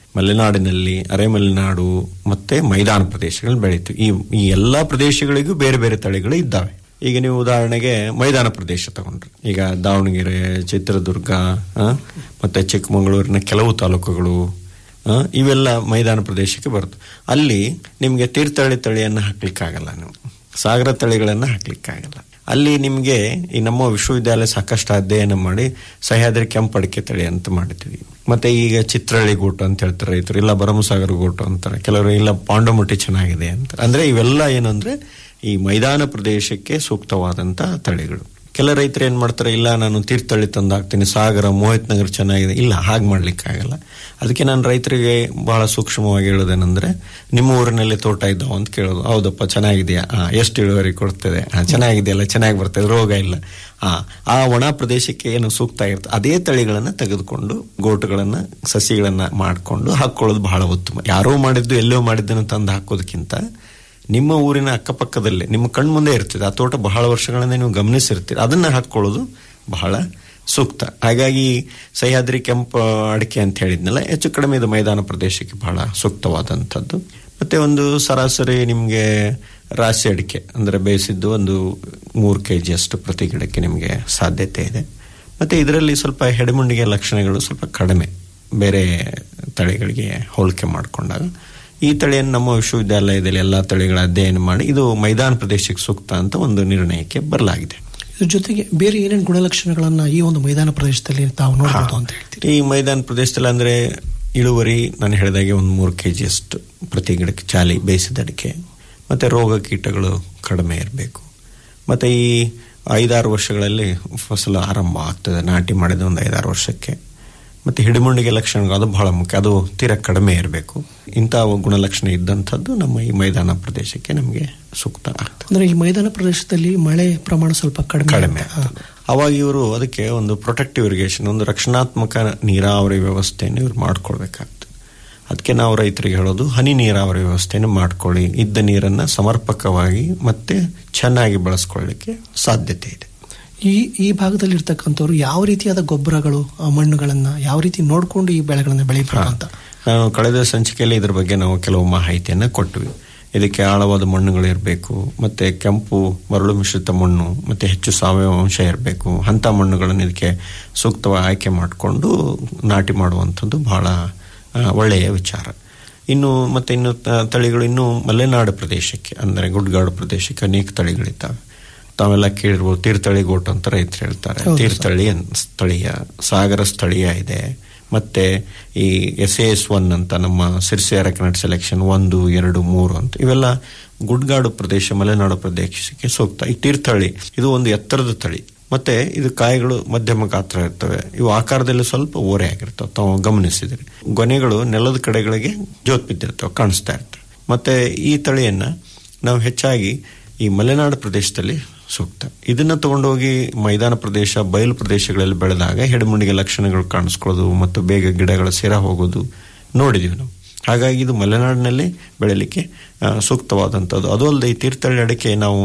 ಮಲೆನಾಡಿನಲ್ಲಿ ಅರೆಮಲೆನಾಡು ಮತ್ತೆ ಮೈದಾನ ಪ್ರದೇಶಗಳು ಬೆಳೀತು ಈ ಈ ಎಲ್ಲಾ ಪ್ರದೇಶಗಳಿಗೂ ಬೇರೆ ಬೇರೆ ತಳಿಗಳು ಇದ್ದಾವೆ ಈಗ ನೀವು ಉದಾಹರಣೆಗೆ ಮೈದಾನ ಪ್ರದೇಶ ತಗೊಂಡ್ರಿ ಈಗ ದಾವಣಗೆರೆ ಚಿತ್ರದುರ್ಗ ಆ, ಮತ್ತೆ ಚಿಕ್ಕಮಗಳೂರಿನ ಕೆಲವು ತಾಲೂಕುಗಳು ಆ, ಇವೆಲ್ಲ ಮೈದಾನ ಪ್ರದೇಶಕ್ಕೆ ಬರುತ್ತೆ ಅಲ್ಲಿ ನಿಮಗೆ ತೀರ್ಥಹಳ್ಳಿ ತಳಿಯನ್ನು ಹಾಕ್ಲಿಕ್ಕಾಗಲ್ಲ ನೀವು ಸಾಗರ ತಳಿಗಳನ್ನು ಹಾಕ್ಲಿಕ್ಕಾಗಲ್ಲ ಅಲ್ಲಿ ನಿಮಗೆ ಈ ನಮ್ಮ ವಿಶ್ವವಿದ್ಯಾಲಯ ಸಾಕಷ್ಟು ಅಧ್ಯಯನ ಮಾಡಿ ಸಹ್ಯಾದ್ರಿ ಕೆಂಪು ಅಡಿಕೆ ತಳಿ ಅಂತ ಮಾಡಿದ್ವಿ ಮತ್ತೆ ಈಗ ಚಿತ್ರಹಳ್ಳಿ ಗೋಟು ಅಂತ ಹೇಳ್ತಾರೆ ರೈತರು ಇಲ್ಲ ಭರಮಸಾಗರ ಗೋಟು ಅಂತಾರೆ ಕೆಲವರು ಇಲ್ಲ ಪಾಂಡಮಟ್ಟಿ ಚೆನ್ನಾಗಿದೆ ಅಂತ ಅಂದ್ರೆ ಇವೆಲ್ಲ ಏನಂದ್ರೆ ಈ ಮೈದಾನ ಪ್ರದೇಶಕ್ಕೆ ಸೂಕ್ತವಾದಂತ ತಳಿಗಳು ಕೆಲ ರೈತರು ಏನ್ ಮಾಡ್ತಾರೆ ಇಲ್ಲ ನಾನು ತೀರ್ಥಹಳ್ಳಿ ತಂದು ಹಾಕ್ತೀನಿ ಸಾಗರ ಮೋಹಿತ್ ನಗರ್ ಚೆನ್ನಾಗಿದೆ ಇಲ್ಲ ಹಾಗೆ ಮಾಡ್ಲಿಕ್ಕಾಗಲ್ಲ ಅದಕ್ಕೆ ನಾನು ರೈತರಿಗೆ ಬಹಳ ಸೂಕ್ಷ್ಮವಾಗಿ ಹೇಳೋದೇನೆಂದ್ರೆ ನಿಮ್ಮ ಊರಿನಲ್ಲಿ ತೋಟ ಇದ್ದಾವ ಅಂತ ಕೇಳೋದು ಹೌದಪ್ಪ ಚೆನ್ನಾಗಿದೆಯಾ ಹಾ ಎಷ್ಟು ಇಳುವರಿ ಕೊಡ್ತದೆ ಹಾ ಚೆನ್ನಾಗಿದೆಯಲ್ಲ ಚೆನ್ನಾಗಿ ಬರ್ತದೆ ರೋಗ ಇಲ್ಲ ಆ ಆ ಒಣ ಪ್ರದೇಶಕ್ಕೆ ಏನು ಸೂಕ್ತ ಇರ್ತದೆ ಅದೇ ತಳಿಗಳನ್ನ ತೆಗೆದುಕೊಂಡು ಗೋಟುಗಳನ್ನ ಸಸಿಗಳನ್ನ ಮಾಡಿಕೊಂಡು ಹಾಕೊಳ್ಳೋದು ಬಹಳ ಉತ್ತಮ ಯಾರೋ ಮಾಡಿದ್ದು ಎಲ್ಲೋ ಮಾಡಿದ್ದನ್ನು ತಂದು ಹಾಕೋದಕ್ಕಿಂತ ನಿಮ್ಮ ಊರಿನ ಅಕ್ಕಪಕ್ಕದಲ್ಲೇ ನಿಮ್ಮ ಕಣ್ಮುಂದೆ ಇರ್ತದೆ ಆ ತೋಟ ಬಹಳ ವರ್ಷಗಳಿಂದ ನೀವು ಗಮನಿಸಿರ್ತೀರಿ ಅದನ್ನ ಹಾಕೊಳ್ಳೋದು ಬಹಳ ಸೂಕ್ತ ಹಾಗಾಗಿ ಸಹ್ಯಾದ್ರಿ ಕೆಂಪು ಅಡಿಕೆ ಅಂತ ಹೇಳಿದ್ನಲ್ಲ ಹೆಚ್ಚು ಕಡಿಮೆ ಇದು ಮೈದಾನ ಪ್ರದೇಶಕ್ಕೆ ಬಹಳ ಸೂಕ್ತವಾದಂಥದ್ದು ಮತ್ತೆ ಒಂದು ಸರಾಸರಿ ನಿಮಗೆ ರಾಶಿ ಅಡಿಕೆ ಅಂದ್ರೆ ಬೇಯಿಸಿದ್ದು ಒಂದು ಮೂರು ಕೆ ಜಿಯಷ್ಟು ಪ್ರತಿ ಗಿಡಕ್ಕೆ ನಿಮಗೆ ಸಾಧ್ಯತೆ ಇದೆ ಮತ್ತೆ ಇದರಲ್ಲಿ ಸ್ವಲ್ಪ ಹೆಡೆಮುಂಡಿಗೆ ಲಕ್ಷಣಗಳು ಸ್ವಲ್ಪ ಕಡಿಮೆ ಬೇರೆ ತಳಿಗಳಿಗೆ ಹೋಲಿಕೆ ಮಾಡಿಕೊಂಡಾಗ ಈ ತಳಿಯನ್ನು ನಮ್ಮ ವಿಶ್ವವಿದ್ಯಾಲಯದಲ್ಲಿ ಎಲ್ಲಾ ತಳಿಗಳ ಅಧ್ಯಯನ ಮಾಡಿ ಇದು ಮೈದಾನ ಪ್ರದೇಶಕ್ಕೆ ಸೂಕ್ತ ಅಂತ ಒಂದು ನಿರ್ಣಯಕ್ಕೆ ಬರಲಾಗಿದೆ ಇದ್ರ ಜೊತೆಗೆ ಬೇರೆ ಏನೇನು ಗುಣಲಕ್ಷಣಗಳನ್ನ ಈ ಒಂದು ಮೈದಾನ ಪ್ರದೇಶದಲ್ಲಿ ತಾವು ನೋಡಬಹುದು ಅಂತ ಹೇಳಿ ಈ ಮೈದಾನ ಪ್ರದೇಶದಲ್ಲಿ ಅಂದ್ರೆ ಇಳುವರಿ ನಾನು ಹೇಳಿದಾಗೆ ಒಂದು ಮೂರು ಕೆ ಜಿಯಷ್ಟು ಪ್ರತಿ ಗಿಡಕ್ಕೆ ಚಾಲಿ ಬೇಯಿಸಿದ ಅಡಿಕೆ ಮತ್ತೆ ರೋಗ ಕೀಟಗಳು ಕಡಿಮೆ ಇರಬೇಕು ಮತ್ತೆ ಈ ಐದಾರು ವರ್ಷಗಳಲ್ಲಿ ಫಸಲು ಆರಂಭ ಆಗ್ತದೆ ನಾಟಿ ಮಾಡಿದ ಒಂದು ಐದಾರು ವರ್ಷಕ್ಕೆ ಮತ್ತೆ ಹಿಡಿಮುಂಡಿಗೆ ಲಕ್ಷಣಗಳು ಅದು ಬಹಳ ಮುಖ್ಯ ಅದು ತೀರಾ ಕಡಿಮೆ ಇರಬೇಕು ಇಂತಹ ಗುಣಲಕ್ಷಣ ಇದ್ದಂಥದ್ದು ನಮ್ಮ ಈ ಮೈದಾನ ಪ್ರದೇಶಕ್ಕೆ ನಮಗೆ ಸೂಕ್ತ ಆಗ್ತದೆ ಅಂದ್ರೆ ಈ ಮೈದಾನ ಪ್ರದೇಶದಲ್ಲಿ ಮಳೆ ಪ್ರಮಾಣ ಸ್ವಲ್ಪ ಕಡಿಮೆ ಕಡಿಮೆ ಆಗ್ತದೆ. ಅವಾಗ ಇವರು ಅದಕ್ಕೆ ಒಂದು ಪ್ರೊಟೆಕ್ಟಿವ್ ಇರಿಗೇಷನ್ ಒಂದು ರಕ್ಷಣಾತ್ಮಕ ನೀರಾವರಿ ವ್ಯವಸ್ಥೆಯನ್ನು ಇವ್ರು ಮಾಡ್ಕೊಳ್ಬೇಕಾಗ್ತದೆ ಅದಕ್ಕೆ ನಾವು ರೈತರಿಗೆ ಹೇಳೋದು ಹನಿ ನೀರಾವರಿ ವ್ಯವಸ್ಥೆಯನ್ನು ಮಾಡ್ಕೊಳ್ಳಿ ಇದ್ದ ನೀರನ್ನ ಸಮರ್ಪಕವಾಗಿ ಮತ್ತೆ ಚೆನ್ನಾಗಿ ಬಳಸ್ಕೊಳ್ಳಿಕ್ಕೆ ಸಾಧ್ಯತೆ ಇದೆ ಈ ಈ ಭಾಗದಲ್ಲಿ ಇರ್ತಕ್ಕಂಥವ್ರು ಯಾವ ರೀತಿಯಾದ ಗೊಬ್ಬರಗಳು ಆ ಮಣ್ಣುಗಳನ್ನ ಯಾವ ರೀತಿ ನೋಡ್ಕೊಂಡು ಈ ಬೆಳೆಗಳನ್ನ ಬೆಳಿಬೇಕು ಅಂತ ನಾನು ಕಳೆದ ಸಂಚಿಕೆಯಲ್ಲಿ ಇದ್ರ ಬಗ್ಗೆ ನಾವು ಕೆಲವು ಮಾಹಿತಿಯನ್ನ ಕೊಟ್ವಿ ಇದಕ್ಕೆ ಆಳವಾದ ಮಣ್ಣುಗಳು ಇರಬೇಕು ಮತ್ತೆ ಕೆಂಪು ಮರಳು ಮಿಶ್ರಿತ ಮಣ್ಣು ಮತ್ತೆ ಹೆಚ್ಚು ಸಾವಯವ ಅಂಶ ಇರಬೇಕು ಅಂತ ಮಣ್ಣುಗಳನ್ನು ಇದಕ್ಕೆ ಸೂಕ್ತವಾಗಿ ಆಯ್ಕೆ ಮಾಡಿಕೊಂಡು ನಾಟಿ ಮಾಡುವಂಥದ್ದು ಬಹಳ ಆ, ಒಳ್ಳೆಯ ವಿಚಾರ ಇನ್ನು ಮತ್ತೆ ಇನ್ನು ತ- ತಳಿಗಳು ಇನ್ನು ಮಲೆನಾಡು ಪ್ರದೇಶಕ್ಕೆ ಅಂದರೆ ಗುಡ್ಗಾಡು ಪ್ರದೇಶಕ್ಕೆ ಅನೇಕ ತಳಿಗಳಿದ್ದಾವೆ ತಾವೆಲ್ಲ ಕೇಳಿರ್ಬೋದು ತೀರ್ಥಹಳ್ಳಿ ಗೋಟ್ ಅಂತ ರೈತರು ಹೇಳ್ತಾರೆ ಹೌದು ಸರ್. ತೀರ್ಥಹಳ್ಳಿ ಅನ್- ಸ್ಥಳೀಯ ಸಾಗರ ಸ್ಥಳೀಯ ಇದೆ ಮತ್ತೆ ಈ ಎಸ್ ಎಸ್ ಒನ್ ಅಂತ ನಮ್ಮ ಸಿರ್ಸಿ ಅರಕನಟ್ ಸೆಲೆಕ್ಷನ್ ಒಂದು ಎರಡು ಮೂರು ಅಂತ ಇವೆಲ್ಲ ಗುಡ್ಗಾಡು ಪ್ರದೇಶ ಮಲೆನಾಡು ಪ್ರದೇಶಕ್ಕೆ ಸೂಕ್ತ ಈ ತೀರ್ಥಹಳ್ಳಿ ಇದು ಒಂದು ಎತ್ತರದ ತಳಿ ಮತ್ತೆ ಇದು ಕಾಯಿಗಳು ಮಧ್ಯಮ ಗಾತ್ರ ಇರ್ತವೆ ಇವು ಆಕಾರದಲ್ಲಿ ಸ್ವಲ್ಪ ಓರೆ ಆಗಿರ್ತವೆ ತಾವು ಗಮನಿಸಿದ್ರಿ ಗೊನೆಗಳು ನೆಲದ ಕಡೆಗಳಿಗೆ ಜೋತ್ ಬಿದ್ದಿರ್ತವೆ ಕಾಣಿಸ್ತಾ ಇರ್ತವೆ ಮತ್ತೆ ಈ ತಳಿಯನ್ನ ನಾವು ಹೆಚ್ಚಾಗಿ ಈ ಮಲೆನಾಡು ಪ್ರದೇಶದಲ್ಲಿ ಸೂಕ್ತ ಇದನ್ನ ತಗೊಂಡೋಗಿ ಮೈದಾನ ಪ್ರದೇಶ ಬಯಲು ಪ್ರದೇಶಗಳಲ್ಲಿ ಬೆಳೆದಾಗ ಹೆಡಮುಂಡಿಗೆ ಲಕ್ಷಣಗಳು ಕಾಣಿಸ್ಕೊಳ್ಳೋದು ಮತ್ತು ಬೇಗ ಗಿಡಗಳ ಸೇರ ಹೋಗೋದು ನೋಡಿದೀವಿ ನಾವು ಹಾಗಾಗಿ ಇದು ಮಲೆನಾಡಿನಲ್ಲಿ ಬೆಳೆಯಲಿಕ್ಕೆ ಆ, ಸೂಕ್ತವಾದಂಥದ್ದು ಅದು ಅಲ್ಲದೆ ಈ ತೀರ್ಥಹಳ್ಳಿ ಅಡಿಕೆ ನಾವು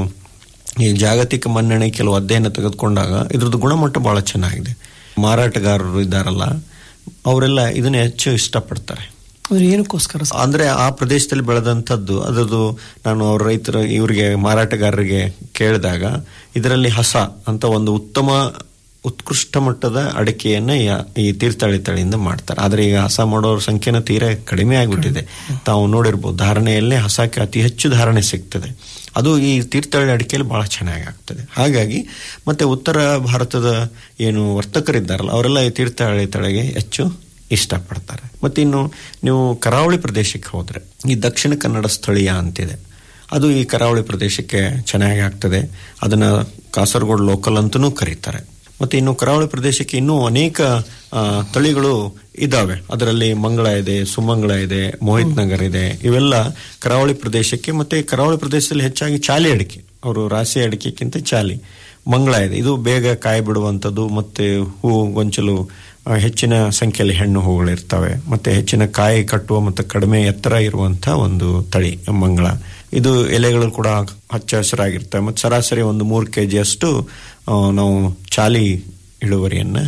ಈ ಜಾಗತಿಕ ಮನ್ನಣೆ ಕೆಲವು ಅಧ್ಯಯನ ತೆಗೆದುಕೊಂಡಾಗ ಇದ್ರದ್ದು ಗುಣಮಟ್ಟ ಬಹಳ ಚೆನ್ನಾಗಿದೆ ಮಾರಾಟಗಾರರು ಇದ್ದಾರಲ್ಲ ಅವರೆಲ್ಲ ಇದನ್ನ ಹೆಚ್ಚು ಇಷ್ಟಪಡ್ತಾರೆ ಅಂದ್ರೆ ಏನಕ್ಕೋಸ್ಕರ ಸರ್? ಅಂದ್ರೆ ಆ ಪ್ರದೇಶದಲ್ಲಿ ಬೆಳೆದಂಥದ್ದು ಅದರದ್ದು ನಾನು ಅವ್ರ ರೈತರ ಇವರಿಗೆ ಮಾರಾಟಗಾರರಿಗೆ ಕೇಳಿದಾಗ ಇದರಲ್ಲಿ ಹಸ ಅಂತ ಒಂದು ಉತ್ತಮ ಉತ್ಕೃಷ್ಟ ಮಟ್ಟದ ಅಡಿಕೆಯನ್ನ ಯಾ- ಈ ತೀರ್ಥಹಳ್ಳಿ ತಳಿಯಿಂದ ಮಾಡ್ತಾರೆ ಆದ್ರೆ ಈಗ ಹಸ ಮಾಡೋರ ಸಂಖ್ಯೆನ ತೀರಾ ಕಡಿಮೆ ಆಗಿಬಿಟ್ಟಿದೆ ತಾವು ನೋಡಿರ್ಬೋದು ಧಾರಣೆಯಲ್ಲೇ ಹಸಕ್ಕೆ ಅತಿ ಹೆಚ್ಚು ಧಾರಣೆ ಸಿಗ್ತದೆ ಅದು ಈ ತೀರ್ಥಹಳ್ಳಿ ಅಡಿಕೆಯಲ್ಲಿ ಬಹಳ ಚೆನ್ನಾಗಿ ಆಗ್ತದೆ ಹಾಗಾಗಿ ಮತ್ತೆ ಉತ್ತರ ಭಾರತದ ಏನು ವರ್ತಕರಿದ್ದಾರಲ್ಲ ಅವರೆಲ್ಲ ಈ ತೀರ್ಥಹಳ್ಳಿ ತಳಿಗೆ ಹೆಚ್ಚು ಇಷ್ಟಪಡ್ತಾರೆ ಮತ್ತೆ ಇನ್ನು ನೀವು ಕರಾವಳಿ ಪ್ರದೇಶಕ್ಕೆ ಹೋದ್ರೆ ಈ ದಕ್ಷಿಣ ಕನ್ನಡ ಸ್ಥಳೀಯ ಅಂತಿದೆ ಅದು ಈ ಕರಾವಳಿ ಪ್ರದೇಶಕ್ಕೆ ಚೆನ್ನಾಗಿ ಆಗ್ತದೆ ಅದನ್ನ ಕಾಸರಗೋಡು ಲೋಕಲ್ ಅಂತಲೂ ಕರೀತಾರೆ ಮತ್ತೆ ಇನ್ನು ಕರಾವಳಿ ಪ್ರದೇಶಕ್ಕೆ ಇನ್ನೂ ಅನೇಕ ಆ, ತಳಿಗಳು ಇದ್ದಾವೆ ಅದರಲ್ಲಿ ಮಂಗಳ ಇದೆ ಸುಮಂಗಳ ಇದೆ ಮೋಹಿತ್ ನಗರ್ ಇದೆ ಇವೆಲ್ಲ ಕರಾವಳಿ ಪ್ರದೇಶಕ್ಕೆ ಮತ್ತೆ ಕರಾವಳಿ ಪ್ರದೇಶದಲ್ಲಿ ಹೆಚ್ಚಾಗಿ ಚಾಲಿ ಅಡಿಕೆ ಅವರು ರಾಶಿ ಅಡಿಕೆಕ್ಕಿಂತ ಚಾಲಿ ಮಂಗಳ ಇದೆ ಇದು ಬೇಗ ಕಾಯಿ ಬಿಡುವಂಥದ್ದು ಮತ್ತೆ ಹೂ ಗೊಂಚಲು ಆ, ಹೆಚ್ಚಿನ ಸಂಖ್ಯೆಯಲ್ಲಿ ಹೆಣ್ಣು ಹೂಗಳಿರ್ತವೆ ಮತ್ತೆ ಹೆಚ್ಚಿನ ಕಾಯಿ ಕಟ್ಟುವ ಮತ್ತು ಕಡಿಮೆ ಎತ್ತರ ಇರುವಂತಹ ಒಂದು ತಳಿ ಮಂಗಳ ಇದು ಎಲೆಗಳು ಕೂಡ ಹಚ್ಚ ಹಸಿರಾಗಿರ್ತವೆ ಮತ್ತು ಸರಾಸರಿ ಒಂದು ಮೂರು ಕೆ ಜಿಯಷ್ಟು ನಾವು ಚಾಲಿ ಇಳುವರಿಯನ್ನ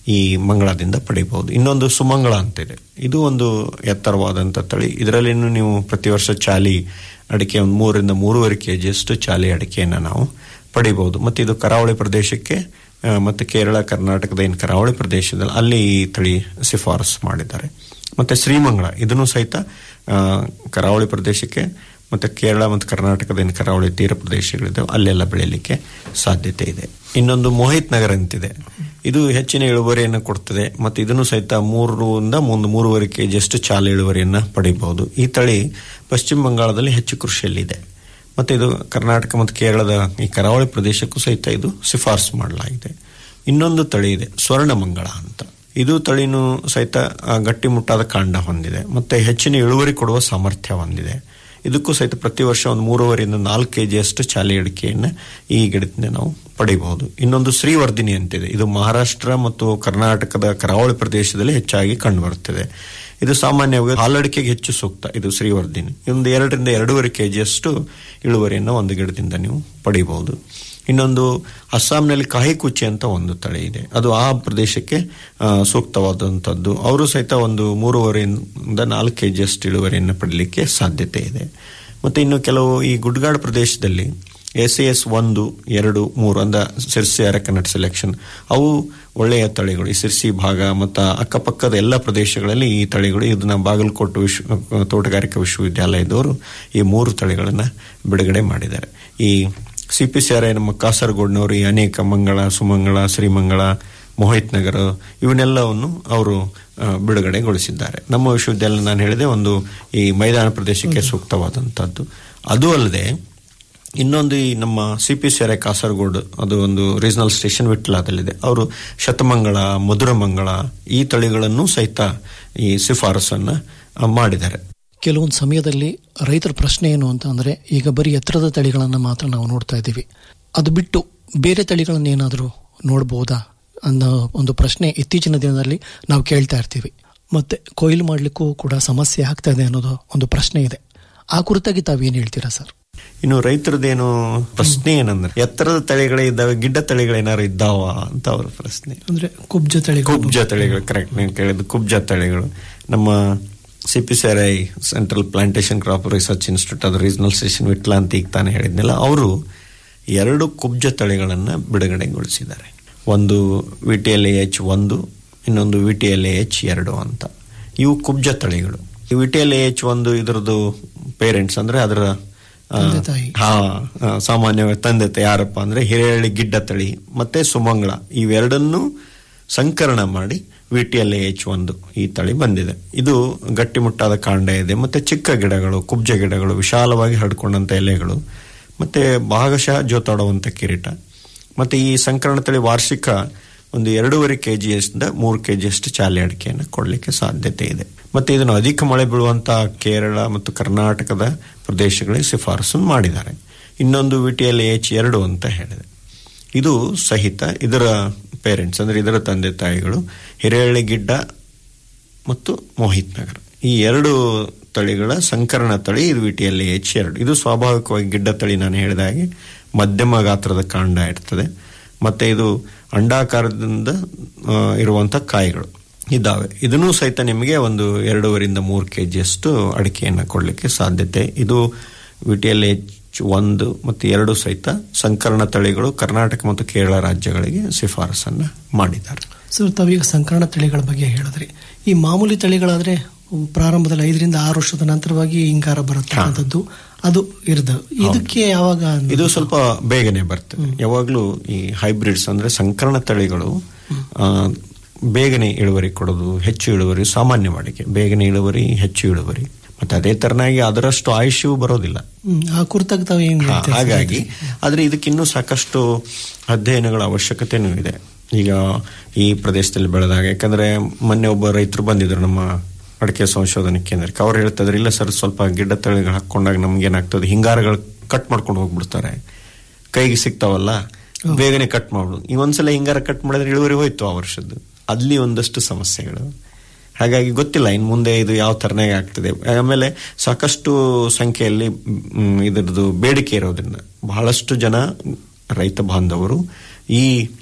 ಈ ಮಂಗಳದಿಂದ ಪಡಿಬಹುದು ಇನ್ನೊಂದು ಸುಮಂಗಳ ಅಂತಿದೆ ಇದು ಒಂದು ಎತ್ತರವಾದಂಥ ತಳಿ ಇದರಲ್ಲಿ ನೀವು ಪ್ರತಿ ವರ್ಷ ಚಾಲಿ ಅಡಿಕೆ ಒಂದು ಮೂರರಿಂದ ಮೂರುವರೆ ಕೆ ಜಿಯಷ್ಟು ಚಾಲಿ ಅಡಿಕೆಯನ್ನು ನಾವು ಪಡಿಬಹುದು ಮತ್ತು ಇದು ಕರಾವಳಿ ಪ್ರದೇಶಕ್ಕೆ ಆ, ಮತ್ತು ಕೇರಳ ಕರ್ನಾಟಕದ ಏನು ಕರಾವಳಿ ಪ್ರದೇಶದಲ್ಲಿ ಅಲ್ಲಿ ಈ ತಳಿ ಶಿಫಾರಸು ಮಾಡಿದ್ದಾರೆ ಮತ್ತು ಶ್ರೀಮಂಗಳ ಇದನ್ನು ಸಹಿತ ಆ, ಕರಾವಳಿ ಪ್ರದೇಶಕ್ಕೆ ಮತ್ತು ಕೇರಳ ಮತ್ತು ಕರ್ನಾಟಕದ ಏನು ಕರಾವಳಿ ತೀರ ಪ್ರದೇಶಗಳಿದ್ದಾವೆ ಅಲ್ಲೆಲ್ಲ ಬೆಳೆಯಲಿಕ್ಕೆ ಸಾಧ್ಯತೆ ಇದೆ ಇನ್ನೊಂದು ಮೋಹಿತ್ ನಗರ್ ಅಂತಿದೆ ಇದು ಹೆಚ್ಚಿನ ಇಳುವರಿಯನ್ನು ಕೊಡ್ತದೆ ಮತ್ತು ಇದನ್ನು ಸಹಿತ ಮೂರರಿಂದ ಒಂದು ಮೂರುವರೆ ಕೆ ಜಿಯಷ್ಟು ಚಾಲ ಇಳುವರಿಯನ್ನು ಪಡಿಬಹುದು ಈ ತಳಿ ಪಶ್ಚಿಮ ಬಂಗಾಳದಲ್ಲಿ ಹೆಚ್ಚು ಕೃಷಿಯಲ್ಲಿದೆ ಮತ್ತು ಇದು ಕರ್ನಾಟಕ ಮತ್ತು ಕೇರಳದ ಈ ಕರಾವಳಿ ಪ್ರದೇಶಕ್ಕೂ ಸಹಿತ ಇದು ಶಿಫಾರಸು ಮಾಡಲಾಗಿದೆ ಇನ್ನೊಂದು ತಳಿ ಇದೆ ಸ್ವರ್ಣಮಂಗಳ ಅಂತ ಇದು ತಳಿನೂ ಸಹಿತ ಆ, ಗಟ್ಟಿಮುಟ್ಟಾದ ಕಾಂಡ ಹೊಂದಿದೆ ಮತ್ತೆ ಹೆಚ್ಚಿನ ಇಳುವರಿ ಕೊಡುವ ಸಾಮರ್ಥ್ಯ ಹೊಂದಿದೆ ಇದಕ್ಕೂ ಸಹಿತ ಪ್ರತಿ ವರ್ಷ ಒಂದು ಮೂರುವರೆಯಿಂದ ನಾಲ್ಕು ಕೆ ಜಿಯಷ್ಟು ಚಾಲಿ ಅಡಿಕೆಯನ್ನು ಈ ಗಿಡದಿಂದ ನಾವು ಪಡಿಬಹುದು ಇನ್ನೊಂದು ಶ್ರೀವರ್ಧಿನಿ ಅಂತಿದೆ ಇದು ಮಹಾರಾಷ್ಟ್ರ ಮತ್ತು ಕರ್ನಾಟಕದ ಕರಾವಳಿ ಪ್ರದೇಶದಲ್ಲಿ ಹೆಚ್ಚಾಗಿ ಕಂಡುಬರುತ್ತದೆ ಇದು ಸಾಮಾನ್ಯವಾಗಿ ಹಾಲಡಿಕೆಗೆ ಹೆಚ್ಚು ಸೂಕ್ತ ಇದು ಶ್ರೀವರ್ಧಿನಿ ಒಂದು ಎರಡರಿಂದ ಎರಡೂವರೆ ಕೆ ಜಿಯಷ್ಟು ಇಳುವರಿಯನ್ನು ಒಂದು ಗಿಡದಿಂದ ನೀವು ಪಡಿಬಹುದು ಇನ್ನೊಂದು ಅಸ್ಸಾಂನಲ್ಲಿ ಕಾಹಿಕುಚ್ಚಿ ಅಂತ ಒಂದು ತಳಿ ಇದೆ ಅದು ಆ ಪ್ರದೇಶಕ್ಕೆ ಆ, ಸೂಕ್ತವಾದಂಥದ್ದು ಅವರು ಸಹಿತ ಒಂದು ಮೂರುವರೆಯಿಂದ ನಾಲ್ಕು ಕೆ ಜಿಯಷ್ಟು ಇಳುವರಿಯನ್ನು ಪಡಲಿಕ್ಕೆ ಸಾಧ್ಯತೆ ಇದೆ ಮತ್ತು ಇನ್ನು ಕೆಲವು ಈ ಗುಡ್ಗಾಡ್ ಪ್ರದೇಶದಲ್ಲಿ ಎಸ್ ಎಸ್ ಒಂದು ಎರಡು ಮೂರು ಅಂದ ಸಿರ್ಸಿ ಅರಕನಟ್ ಸೆಲೆಕ್ಷನ್ ಅವು ಒಳ್ಳೆಯ ತಳಿಗಳು ಈ ಸಿರ್ಸಿ ಭಾಗ ಮತ್ತು ಅಕ್ಕಪಕ್ಕದ ಎಲ್ಲ ಪ್ರದೇಶಗಳಲ್ಲಿ ಈ ತಳಿಗಳು ಇದನ್ನ ಬಾಗಲಕೋಟೆ ವಿಶ್ವ ತೋಟಗಾರಿಕಾ ವಿಶ್ವವಿದ್ಯಾಲಯದವರು ಈ ಮೂರು ತಳಿಗಳನ್ನು ಬಿಡುಗಡೆ ಮಾಡಿದ್ದಾರೆ ಈ C P C R I ನಮ್ಮ ಕಾಸರಗೋಡ್ನವರು ಈ ಅನೇಕ ಮಂಗಳ ಸುಮಂಗಳ ಶ್ರೀಮಂಗಳ ಮೋಹಿತ್ ನಗರ ಇವನ್ನೆಲ್ಲವನ್ನು ಅವರು ಆ, ಬಿಡುಗಡೆಗೊಳಿಸಿದ್ದಾರೆ ನಮ್ಮ ವಿಶ್ವವಿದ್ಯಾಲಯ ನಾನು ಹೇಳಿದೆ ಒಂದು ಈ ಮೈದಾನ ಪ್ರದೇಶಕ್ಕೆ ಸೂಕ್ತವಾದಂಥದ್ದು ಅದು ಅಲ್ಲದೆ ಇನ್ನೊಂದು ಈ ನಮ್ಮ C P C R I Kasaragod ಅದು ಒಂದು ರೀಜನಲ್ ಸ್ಟೇಷನ್ ವಿಟ್ಲಾದಲ್ಲಿದೆ ಅವರು ಶತಮಂಗಳ ಮಧುರಮಂಗಳ ಈ ತಳಿಗಳನ್ನು ಸಹಿತ ಈ ಶಿಫಾರಸನ್ನ ಆ, ಮಾಡಿದ್ದಾರೆ ಕೆಲವೊಂದು ಸಮಯದಲ್ಲಿ ರೈತರ ಪ್ರಶ್ನೆ ಏನು ಅಂತ ಅಂದ್ರೆ ಈಗ ಬರೀ ಎತ್ತರದ ತಳಿಗಳನ್ನು ಮಾತ್ರ ನಾವು ನೋಡ್ತಾ ಇದ್ದೀವಿ ಅದು ಬಿಟ್ಟು ಬೇರೆ ತಳಿಗಳನ್ನ ಏನಾದರೂ ನೋಡಬಹುದಾ ಅನ್ನೋ ಒಂದು ಪ್ರಶ್ನೆ ಇತ್ತೀಚಿನ ದಿನದಲ್ಲಿ ನಾವು ಕೇಳ್ತಾ ಇರ್ತೀವಿ ಮತ್ತೆ ಕೊಯ್ಲು ಮಾಡಲಿಕ್ಕೂ ಕೂಡ ಸಮಸ್ಯೆ ಆಗ್ತಾ ಇದೆ ಅನ್ನೋದು ಒಂದು ಪ್ರಶ್ನೆ ಇದೆ ಆ ಕುರಿತಾಗಿ ತಾವೇನು ಹೇಳ್ತೀರಾ ಸರ್ ಇನ್ನು ರೈತರದೇನು ಪ್ರಶ್ನೆ ಏನಂದ್ರೆ ಎತ್ತರದ ತಳಿಗಳೇ ಇದ್ದಾವೆ ಗಿಡ್ಡ ತಳಿಗಳೇನಾದ್ರು ಇದ್ದಾವ ಅಂತ ಅವ್ರ ಪ್ರಶ್ನೆ ಅಂದ್ರೆ ಕುಬ್ಜ ತಳಿ ಕುಬ್ಜ ತಳಿಗಳು ಕರೆಕ್ಟ್ ನೀವು ಕೇಳಿದ್ದು ಕುಬ್ಜ ತಳಿಗಳು ನಮ್ಮ C P C R I central plantation crop research institute ಅದು ರೀಜನಲ್ ಸ್ಟೇಷನ್ ವಿಟ್ಲ ಅಂತ ಈಗ ತಾನೇ ಹೇಳಿದ್ನಲ್ಲ ಅವರು ಎರಡು ಕುಬ್ಜ ತಳಿಗಳನ್ನು ಬಿಡುಗಡೆಗೊಳಿಸಿದ್ದಾರೆ ಒಂದು ವಿ ಟಿ ಎಲ್ ಎಚ್ ಒಂದು ಇನ್ನೊಂದು ವಿ ಟಿ ಎಲ್ ಎಚ್ ಎರಡು ಅಂತ ಇವು ಕುಬ್ಜ ತಳಿಗಳು ಈ ವಿ ಟಿ ಎಲ್ ಎಚ್ ಒಂದು ಇದರದ್ದು ಪೇರೆಂಟ್ಸ್ ಅಂದ್ರೆ ಅದರ ಆ, ಹಾ ಆ, ಸಾಮಾನ್ಯವಾಗಿ ತಂದೆ ತಾಯಿ ಯಾರಪ್ಪ ಅಂದ್ರೆ ಹಿರೇಹಳ್ಳಿ ಗಿಡ್ಡ ತಳಿ ಮತ್ತೆ ಸುಮಂಗಳ ಇವೆರಡನ್ನು ಸಂಕರಣ ಮಾಡಿ ವಿ ಟಿ ಎಲ್ ಎಚ್ ಒಂದು ಈ ತಳಿ ಬಂದಿದೆ ಇದು ಗಟ್ಟಿಮುಟ್ಟಾದ ಕಾಂಡ ಇದೆ ಮತ್ತೆ ಚಿಕ್ಕ ಗಿಡಗಳು ಕುಬ್ಜ ಗಿಡಗಳು ವಿಶಾಲವಾಗಿ ಹರಡ್ಕೊಂಡಂತ ಎಲೆಗಳು ಮತ್ತೆ ಭಾಗಶಃ ಜೋತಾಡುವಂತ ಕಿರೀಟ ಮತ್ತೆ ಈ ಸಂಕರಣ ತಳಿ ವಾರ್ಷಿಕ ಒಂದು ಎರಡೂವರೆ ಕೆ ಜಿಯಿಂದ ಮೂರು ಕೆ ಜಿಯಷ್ಟು ಚಾಲಿ ಅಡಿಕೆಯನ್ನು ಕೊಡಲಿಕ್ಕೆ ಸಾಧ್ಯತೆ ಇದೆ ಮತ್ತೆ ಇದನ್ನು ಅಧಿಕ ಮಳೆ ಬೀಳುವಂತ ಕೇರಳ ಮತ್ತು ಕರ್ನಾಟಕದ ಪ್ರದೇಶಗಳಿಗೆ ಶಿಫಾರಸು ಮಾಡಿದ್ದಾರೆ ಇನ್ನೊಂದು ವಿ ಟಿ ಎಲ್ ಎಚ್ ಎರಡು ಅಂತ ಹೇಳಿದೆ ಇದು ಸಹಿತ ಇದರ ಪೇರೆಂಟ್ಸ್ ಅಂದ್ರೆ ಇದರ ತಂದೆ ತಾಯಿಗಳು ಹಿರೇಹಳ್ಳಿ ಗಿಡ್ಡ ಮತ್ತು ಮೋಹಿತ್ ನಗರ ಈ ಎರಡು ತಳಿಗಳ ಸಂಕರಣ ತಳಿ ಇದು ವಿ ಟಿ ಎಲ್ ಎಚ್ ಎರಡು ಇದು ಸ್ವಾಭಾವಿಕವಾಗಿ ಗಿಡ್ಡ ತಳಿ ನಾನು ಹೇಳಿದ ಹಾಗೆ ಮಧ್ಯಮ ಗಾತ್ರದ ಕಾಂಡ ಇರ್ತದೆ ಮತ್ತೆ ಇದು ಅಂಡಾಕಾರದಿಂದ ಆ, ಇರುವಂತ ಕಾಯಿಗಳು ಇದ್ದಾವೆ ಇದನ್ನು ಸಹಿತ ನಿಮಗೆ ಒಂದು ಎರಡೂವರಿಂದ ಮೂರು ಕೆ ಜಿಯಷ್ಟು ಅಡಿಕೆಯನ್ನು ಕೊಡಲಿಕ್ಕೆ ಸಾಧ್ಯತೆ ಇದು ವಿ ಟಿ ಎಲ್ ಎಚ್ ಒಂದು ಮತ್ತು ಎರಡು ಸಹಿತ ಸಂಕರಣ ತಳಿಗಳು ಕರ್ನಾಟಕ ಮತ್ತು ಕೇರಳ ರಾಜ್ಯಗಳಿಗೆ ಶಿಫಾರಸನ್ನ ಮಾಡಿದ್ದಾರೆ ಸರ್ ತಾವೀಗ ಸಂಕರಣ ತಳಿಗಳ ಬಗ್ಗೆ ಹೇಳಿದ್ರಿ ಈ ಮಾಮೂಲಿ ತಳಿಗಳಾದ್ರೆ ಪ್ರಾರಂಭದಲ್ಲಿ ಐದರಿಂದ ಆರು ವರ್ಷದ ನಂತರವಾಗಿ ಹಿಂಗಾರ ಬರತಕ್ಕಂಥದ್ದು ಅದು ಇರ್ದು ಇದಕ್ಕೆ ಯಾವಾಗ ಇದು ಸ್ವಲ್ಪ ಬೇಗನೆ ಬರ್ತದೆ ಯಾವಾಗಲೂ ಈ ಹೈಬ್ರಿಡ್ಸ್ ಅಂದ್ರೆ ಸಂಕರಣ ತಳಿಗಳು ಆ, ಬೇಗನೆ ಇಳುವರಿ ಕೊಡೋದು ಹೆಚ್ಚು ಇಳುವರಿ ಸಾಮಾನ್ಯ ವಾಡಿಕೆ ಬೇಗನೆ ಇಳುವರಿ ಹೆಚ್ಚು ಇಳುವರಿ ಮತ್ತೆ ಅದೇ ತರನಾಗಿ ಅದರಷ್ಟು ಆಯುಷ್ಯವು ಬರೋದಿಲ್ಲ ಹ್ಮ್, ಆ ಕುರಿತಾಗಿ ತಾವು ಏನ್ ಹಾ, ಹೇಳ್ತೀರಾ ಸರ್? ಹಾಗಾಗಿ ಆದ್ರೆ ಇದಕ್ಕಿನ್ನೂ ಸಾಕಷ್ಟು ಅಧ್ಯಯನಗಳ ಅವಶ್ಯಕತೆನೂ ಇದೆ ಈಗ ಈ ಪ್ರದೇಶದಲ್ಲಿ ಬೆಳೆದಾಗ ಯಾಕಂದ್ರೆ ಮೊನ್ನೆ ಒಬ್ಬ ರೈತರು ಬಂದಿದ್ರು ನಮ್ಮ ಅಡಿಕೆ ಸಂಶೋಧನೆ ಕೇಂದ್ರಕ್ಕೆ ಅವ್ರು ಹೇಳ್ತಾ ಇದ್ರು ಇಲ್ಲ ಸರ್ ಸ್ವಲ್ಪ ಗಿಡ್ಡ ತಳಿಗಳು ಹಾಕೊಂಡಾಗ ನಮ್ಗೆ ಏನಾಗ್ತದೆ ಹಿಂಗಾರಗಳು ಕಟ್ ಮಾಡ್ಕೊಂಡು ಹೋಗ್ಬಿಡ್ತಾರೆ ಕೈಗೆ ಸಿಗ್ತಾವಲ್ಲ ಬೇಗನೆ ಕಟ್ ಮಾಡ್ಬಿಡು ಈ ಒಂದ್ಸಲ ಹಿಂಗಾರ ಕಟ್ ಮಾಡಿದ್ರೆ ಇಳುವರಿ ಹೋಯ್ತು ಆ ವರ್ಷದ್ದು ಅಲ್ಲಿ ಒಂದಷ್ಟು ಸಮಸ್ಯೆಗಳು ಹಾಗಾಗಿ ಗೊತ್ತಿಲ್ಲ ಇನ್ನು ಮುಂದೆ ಇದು ಯಾವ ತರನಾಗಿ ಆಗ್ತದೆ ಆಮೇಲೆ ಸಾಕಷ್ಟು ಸಂಖ್ಯೆಯಲ್ಲಿ ಮ್, ಇದರದ್ದು ಬೇಡಿಕೆ ಇರೋದ್ರಿಂದ ಬಹಳಷ್ಟು ಜನ ರೈತ ಬಾಂಧವರು ಈ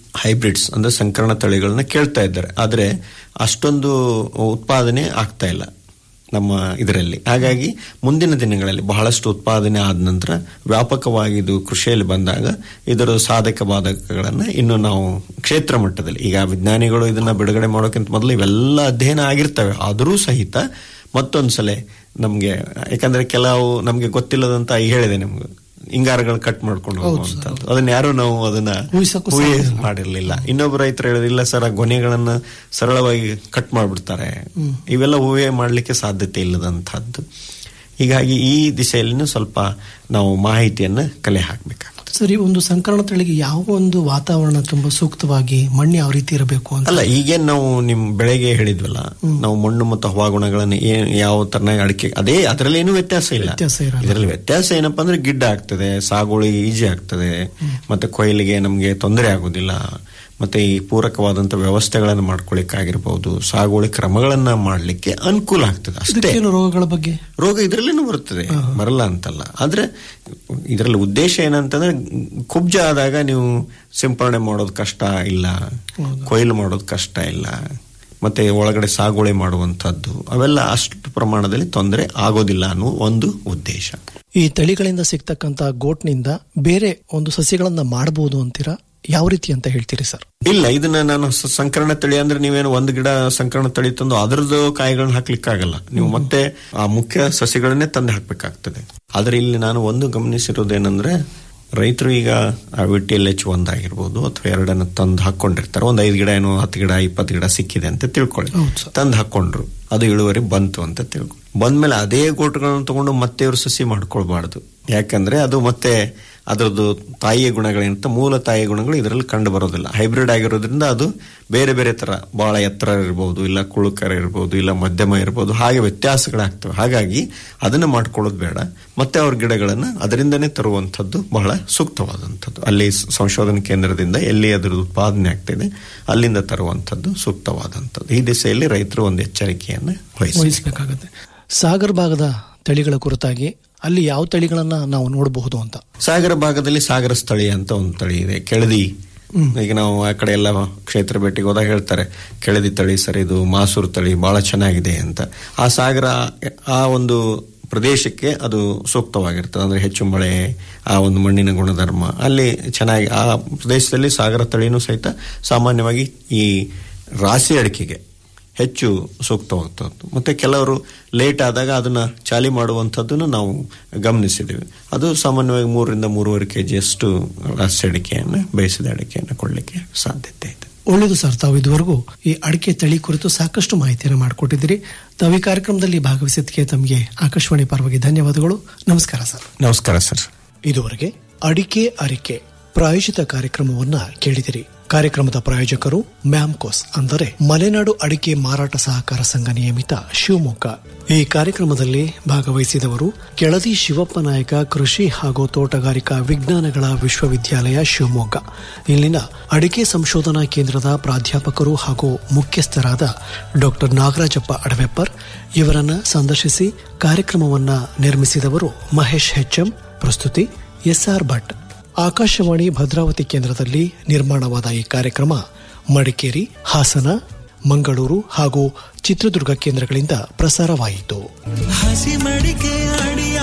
ಹೈಬ್ರಿಡ್ಸ್ ಅಂದ್ರೆ ಸಂಕರಣ ತಳಿಗಳನ್ನ ಕೇಳ್ತಾ ಇದ್ದಾರೆ ಆದರೆ ಅಷ್ಟೊಂದು ಉತ್ಪಾದನೆ ಆಗ್ತಾ ಇಲ್ಲ ನಮ್ಮ ಇದರಲ್ಲಿ ಹಾಗಾಗಿ ಮುಂದಿನ ದಿನಗಳಲ್ಲಿ ಬಹಳಷ್ಟು ಉತ್ಪಾದನೆ ಆದ ನಂತರ ವ್ಯಾಪಕವಾಗಿ ಇದು ಕೃಷಿಯಲ್ಲಿ ಬಂದಾಗ ಇದರ ಸಾಧಕ ಬಾಧಕಗಳನ್ನು ಇನ್ನು ನಾವು ಕ್ಷೇತ್ರ ಮಟ್ಟದಲ್ಲಿ ಈಗ ವಿಜ್ಞಾನಿಗಳು ಇದನ್ನ ಬಿಡುಗಡೆ ಮಾಡೋಕ್ಕಿಂತ ಮೊದಲು ಇವೆಲ್ಲ ಅಧ್ಯಯನ ಆಗಿರ್ತವೆ ಆದರೂ ಸಹಿತ ಮತ್ತೊಂದ್ಸಲ ನಮ್ಗೆ ಯಾಕಂದ್ರೆ ಕೆಲವು ನಮ್ಗೆ ಗೊತ್ತಿಲ್ಲದಂತ ಈಗ ಹೇಳಿದೆ ನಿಮ್ಗೆ ಹಿಂಗಾರಗಳು ಕಟ್ ಮಾಡ್ಕೊಂಡು ಹೋಗುವಂತದ್ದು ಅದನ್ನ ಯಾರು ನಾವು ಅದನ್ನ ಊಹಿಸಕ್ಕೂ ಊಹೆ ಸಾಧ್ಯ ಇಲ್ಲ. ಮಾಡಿರ್ಲಿಲ್ಲ ಇನ್ನೊಬ್ಬ ರೈತರು ಹೇಳಿಲ್ಲ ಸರ್ ಆ ಗೊನೆಗಳನ್ನ ಸರಳವಾಗಿ ಕಟ್ ಮಾಡ್ಬಿಡ್ತಾರೆ ಹ್ಮ್. ಇವೆಲ್ಲ ಊಹೆ ಮಾಡ್ಲಿಕ್ಕೆ ಸಾಧ್ಯತೆ ಇಲ್ಲದಂತಹದ್ದು ಹೀಗಾಗಿ ಈ ದಿಶೆಯಲ್ಲಿನೂ ಸ್ವಲ್ಪ ನಾವು ಮಾಹಿತಿಯನ್ನ ಕಲೆ ಹಾಕ್ಬೇಕಾಗ್ತದೆ ಸರಿ ಒಂದು ಸಂಕರಣ ತಳಿಗೆ ಯಾವ ಒಂದು ವಾತಾವರಣ ತುಂಬಾ ಸೂಕ್ತವಾಗಿ ಮಣ್ಣು ಯಾವ ರೀತಿ ಇರಬೇಕು ಅಂತ ಅಲ್ಲ ಈಗೇನ್ ನಾವು ನಿಮ್ ಬೆಳೆಗೆ ಹೇಳಿದ್ವಲ್ಲ ನಾವು ಮಣ್ಣು ಮತ್ತು ಹವಾಗುಣಗಳನ್ನ ಏನ್ ಯಾವ ತರನಾಗಿ ಅಡಿಕೆ ಅದೇ ಅದರಲ್ಲಿ ಏನು ವ್ಯತ್ಯಾಸ ಇಲ್ಲ ವ್ಯತ್ಯಾಸ ಇರಲ್ಲ. ಇದರಲ್ಲಿ ವ್ಯತ್ಯಾಸ ಏನಪ್ಪಾ ಅಂದ್ರೆ ಗಿಡ್ಡ ಆಗ್ತದೆ ಸಾಗುವಳಿ ಈಜಿ ಆಗ್ತದೆ ಮತ್ತೆ ಕೊಯ್ಲಿಗೆ ನಮ್ಗೆ ತೊಂದರೆ ಆಗುದಿಲ್ಲ ಮತ್ತೆ ಈ ಪೂರಕವಾದಂತ ವ್ಯವಸ್ಥೆಗಳನ್ನು ಮಾಡ್ಕೊಳ್ಳಿಕ್ಕಾಗಿರ್ಬಹುದು ಸಾಗುವಳಿ ಕ್ರಮಗಳನ್ನ ಮಾಡ್ಲಿಕ್ಕೆ ಅನುಕೂಲ ಆಗ್ತದೆ ಅಷ್ಟೇ ಇದಕ್ಕೇನು ರೋಗಗಳ ಬಗ್ಗೆ ರೋಗ ಇದರಲ್ಲಿನೂ ಬರುತ್ತದೆ ಬರಲ್ಲ ಅಂತಲ್ಲ ಆದ್ರೆ ಇದರಲ್ಲಿ ಉದ್ದೇಶ ಏನಂತಂದ್ರೆ ಕುಬ್ಜ ಆದಾಗ ನೀವು ಸಿಂಪರಣೆ ಮಾಡೋದು ಕಷ್ಟ ಇಲ್ಲ ಕೊಯ್ಲು ಮಾಡೋದು ಕಷ್ಟ ಇಲ್ಲ ಮತ್ತೆ ಒಳಗಡೆ ಸಾಗುವಳಿ ಮಾಡುವಂತದ್ದು ಅವೆಲ್ಲ ಅಷ್ಟು ಪ್ರಮಾಣದಲ್ಲಿ ತೊಂದರೆ ಆಗೋದಿಲ್ಲ ಅನ್ನೋ ಒಂದು ಉದ್ದೇಶ ಈ ತಳಿಗಳಿಂದ ಸಿಗ್ತಕ್ಕಂತ ಗೋಟ್ನಿಂದ ಬೇರೆ ಒಂದು ಸಸ್ಯಗಳನ್ನ ಮಾಡಬಹುದು ಅಂತೀರಾ ಯಾವ ರೀತಿ ಅಂತ ಹೇಳ್ತೀರಿ ಸರ್ ಇಲ್ಲ ಇದನ್ನ ನಾನು ಸ- ಸಂಕರಣ ತಳಿ ಅಂದ್ರೆ ನೀವೇನು ಒಂದು ಗಿಡ ಸಂಕರಣ ತಳಿ ತಂದು ಅದರದ್ದು ಕಾಯಿಗಳನ್ನ ಹಾಕ್ಲಿಕ್ಕಾಗಲ್ಲ ನೀವು ಮತ್ತೆ ಆ ಮುಖ್ಯ ಸಸಿಗಳನ್ನೇ ತಂದು ಹಾಕ್ಬೇಕಾಗ್ತದೆ ಆದ್ರೆ ಇಲ್ಲಿ ನಾನು ಒಂದು ಗಮನಿಸಿರೋದೇನೆಂದ್ರೆ ರೈತರು ಈಗ ವಿ ಟಿ ಎಲ್ ಎಚ್ ಒಂದಾಗಿರ್ಬೋದು ಅಥವಾ ಎರಡನ್ನ ತಂದು ಹಾಕೊಂಡಿರ್ತಾರೆ ಒಂದ್ ಐದು ಗಿಡ ಏನೋ ಹತ್ತು ಗಿಡ ಇಪ್ಪತ್ತು ಗಿಡ ಸಿಕ್ಕಿದೆ ಅಂತ ತಿಳ್ಕೊಳ್ಳಿ ತಂದು ಹಾಕೊಂಡ್ರು ಅದು ಇಳುವರಿ ಬಂತು ಅಂತ ತಿಳ್ಕೊಳ್ಳಿ ಬಂದ್ಮೇಲೆ ಅದೇ ಗೋಟುಗಳನ್ನು ತಗೊಂಡು ಮತ್ತೆ ಇವ್ರು ಸಸಿ ಮಾಡ್ಕೊಳ್ಬಾರ್ದು ಯಾಕಂದ್ರೆ ಅದು ಮತ್ತೆ ಅದರದ್ದು ತಾಯಿಯ ಗುಣಗಳೇನಂತ ಮೂಲ ತಾಯಿಯ ಗುಣಗಳು ಇದರಲ್ಲಿ ಕಂಡು ಬರೋದಿಲ್ಲ ಹೈಬ್ರಿಡ್ ಆಗಿರೋದ್ರಿಂದ ಅದು ಬೇರೆ ಬೇರೆ ತರ ಬಹಳ ಎತ್ತರ ಇರಬಹುದು ಇಲ್ಲ ಕುಳುಕರ ಇರಬಹುದು ಇಲ್ಲ ಮಧ್ಯಮ ಇರಬಹುದು ಹಾಗೆ ವ್ಯತ್ಯಾಸಗಳಾಗ್ತವೆ ಹಾಗಾಗಿ ಅದನ್ನ ಮಾಡ್ಕೊಳ್ಳೋದು ಬೇಡ ಮತ್ತೆ ಅವ್ರ ಗಿಡಗಳನ್ನ ಅದರಿಂದನೇ ತರುವಂತದ್ದು ಬಹಳ ಸೂಕ್ತವಾದಂಥದ್ದು ಅಲ್ಲಿ ಸ- ಸಂಶೋಧನಾ ಕೇಂದ್ರದಿಂದ ಎಲ್ಲಿ ಅದರ ಉತ್ಪಾದನೆ ಆಗ್ತಿದೆ ಅಲ್ಲಿಂದ ತರುವಂತದ್ದು ಸೂಕ್ತವಾದಂಥದ್ದು ಈ ದಿಸೆಯಲ್ಲಿ ರೈತರು ಒಂದು ಎಚ್ಚರಿಕೆಯನ್ನು ವಹಿಸಬೇಕು ವಹಿಸಬೇಕಾಗತ್ತೆ ಸಾಗರ್ ಭಾಗದ ತಳಿಗಳ ಕುರಿತಾಗಿ ಅಲ್ಲಿ ಯಾವ ತಳಿಗಳನ್ನ ನಾವು ನೋಡಬಹುದು ಅಂತ ಸಾಗರ ಭಾಗದಲ್ಲಿ ಸಾಗರ ಸ್ಥಳೀಯ ಅಂತ ಒಂದು ತಳಿ ಇದೆ ಕೆಳದಿ ಈಗ ನಾವು ಆ ಕಡೆ ಎಲ್ಲ ಕ್ಷೇತ್ರ ಭೇಟಿಗೆ ಹೋದಾಗ ಹೇಳ್ತಾರೆ ಕೆಳದಿ ತಳಿ ಸರ್ ಇದು ಮಾಸೂರು ತಳಿ ಬಹಳ ಚೆನ್ನಾಗಿದೆ ಅಂತ ಆ ಸಾಗರ ಆ ಒಂದು ಪ್ರದೇಶಕ್ಕೆ ಅದು ಸೂಕ್ತವಾಗಿರ್ತದೆ ಅಂದ್ರೆ ಹೆಚ್ಚು ಮಳೆ ಆ ಒಂದು ಮಣ್ಣಿನ ಗುಣಧರ್ಮ ಅಲ್ಲಿ ಚೆನ್ನಾಗಿ ಆ ಪ್ರದೇಶದಲ್ಲಿ ಸಾಗರ ತಳಿನೂ ಸಹಿತ ಸಾಮಾನ್ಯವಾಗಿ ಈ ರಾಶಿ ಅಡಿಕೆಗೆ ಹೆಚ್ಚು ಸೂಕ್ತವಾಗ್ತದ್ದು ಮತ್ತೆ ಕೆಲವರು ಲೇಟ್ ಆದಾಗ ಅದನ್ನ ಚಾಲಿ ಮಾಡುವಂಥದ್ದನ್ನು ನಾವು ಗಮನಿಸಿದ್ದೇವೆ ಅದು ಸಾಮಾನ್ಯವಾಗಿ ಮೂರರಿಂದ ಮೂರುವರೆ ಕೆ ಜಿಯಷ್ಟು ರಾಸಿ ಅಡಿಕೆಯನ್ನು ಬೇಯಿಸಿದ ಅಡಿಕೆಯನ್ನು ಕೊಡಲಿಕ್ಕೆ ಸಾಧ್ಯತೆ ಇದೆ ಒಳ್ಳೆಯದು ಸರ್ ತಾವು ಇದುವರೆಗೂ ಈ ಅಡಿಕೆ ತಳಿ ಕುರಿತು ಸಾಕಷ್ಟು ಮಾಹಿತಿಯನ್ನು ಮಾಡಿಕೊಟ್ಟಿದ್ದೀರಿ ತಾವು ಈ ಕಾರ್ಯಕ್ರಮದಲ್ಲಿ ಭಾಗವಹಿಸಿದ್ದಕ್ಕೆ ತಮಗೆ ಆಕಾಶವಾಣಿ ಪರವಾಗಿ ಧನ್ಯವಾದಗಳು ನಮಸ್ಕಾರ ಸರ್ ನಮಸ್ಕಾರ ಸರ್ ಇದುವರೆಗೆ ಅಡಿಕೆ ಅರಿಕೆ ಪ್ರಾಯೋಜಿತ ಕಾರ್ಯಕ್ರಮವನ್ನ ಕೇಳಿದಿರಿ ಕಾರ್ಯಕ್ರಮದ ಪ್ರಾಯೋಜಕರು ಮ್ಯಾಮ್ಕೋಸ್ ಅಂದರೆ ಮಲೆನಾಡು ಅಡಿಕೆ ಮಾರಾಟ ಸಹಕಾರ ಸಂಘ ನಿಯಮಿತ ಶಿವಮೊಗ್ಗ ಈ ಕಾರ್ಯಕ್ರಮದಲ್ಲಿ ಭಾಗವಹಿಸಿದವರು ಕೆಳದಿ ಶಿವಪ್ಪ ನಾಯಕ ಕೃಷಿ ಹಾಗೂ ತೋಟಗಾರಿಕಾ ವಿಜ್ಞಾನಗಳ ವಿಶ್ವವಿದ್ಯಾಲಯ ಶಿವಮೊಗ್ಗ ಇಲ್ಲಿನ ಅಡಿಕೆ ಸಂಶೋಧನಾ ಕೇಂದ್ರದ ಪ್ರಾಧ್ಯಾಪಕರು ಹಾಗೂ ಮುಖ್ಯಸ್ಥರಾದ ಡಾಕ್ಟರ್ ನಾಗರಾಜಪ್ಪ ಅಡವೆಪ್ಪರ್ ಇವರನ್ನ ಸಂದರ್ಶಿಸಿ ಕಾರ್ಯಕ್ರಮವನ್ನ ನಿರ್ಮಿಸಿದವರು ಮಹೇಶ್ ಹೆಚ್ಎಂ ಪ್ರಸ್ತುತಿ ಎಸ್ಆರ್ ಭಟ್ ಆಕಾಶವಾಣಿ ಭದ್ರಾವತಿ ಕೇಂದ್ರದಲ್ಲಿ ನಿರ್ಮಾಣವಾದ ಈ ಕಾರ್ಯಕ್ರಮ ಮಡಿಕೇರಿ ಹಾಸನ ಮಂಗಳೂರು ಹಾಗೂ ಚಿತ್ರದುರ್ಗ ಕೇಂದ್ರಗಳಿಂದ ಪ್ರಸಾರವಾಯಿತು ಹಸಿ ಮಡಿಕೆ ಅಡಿಯ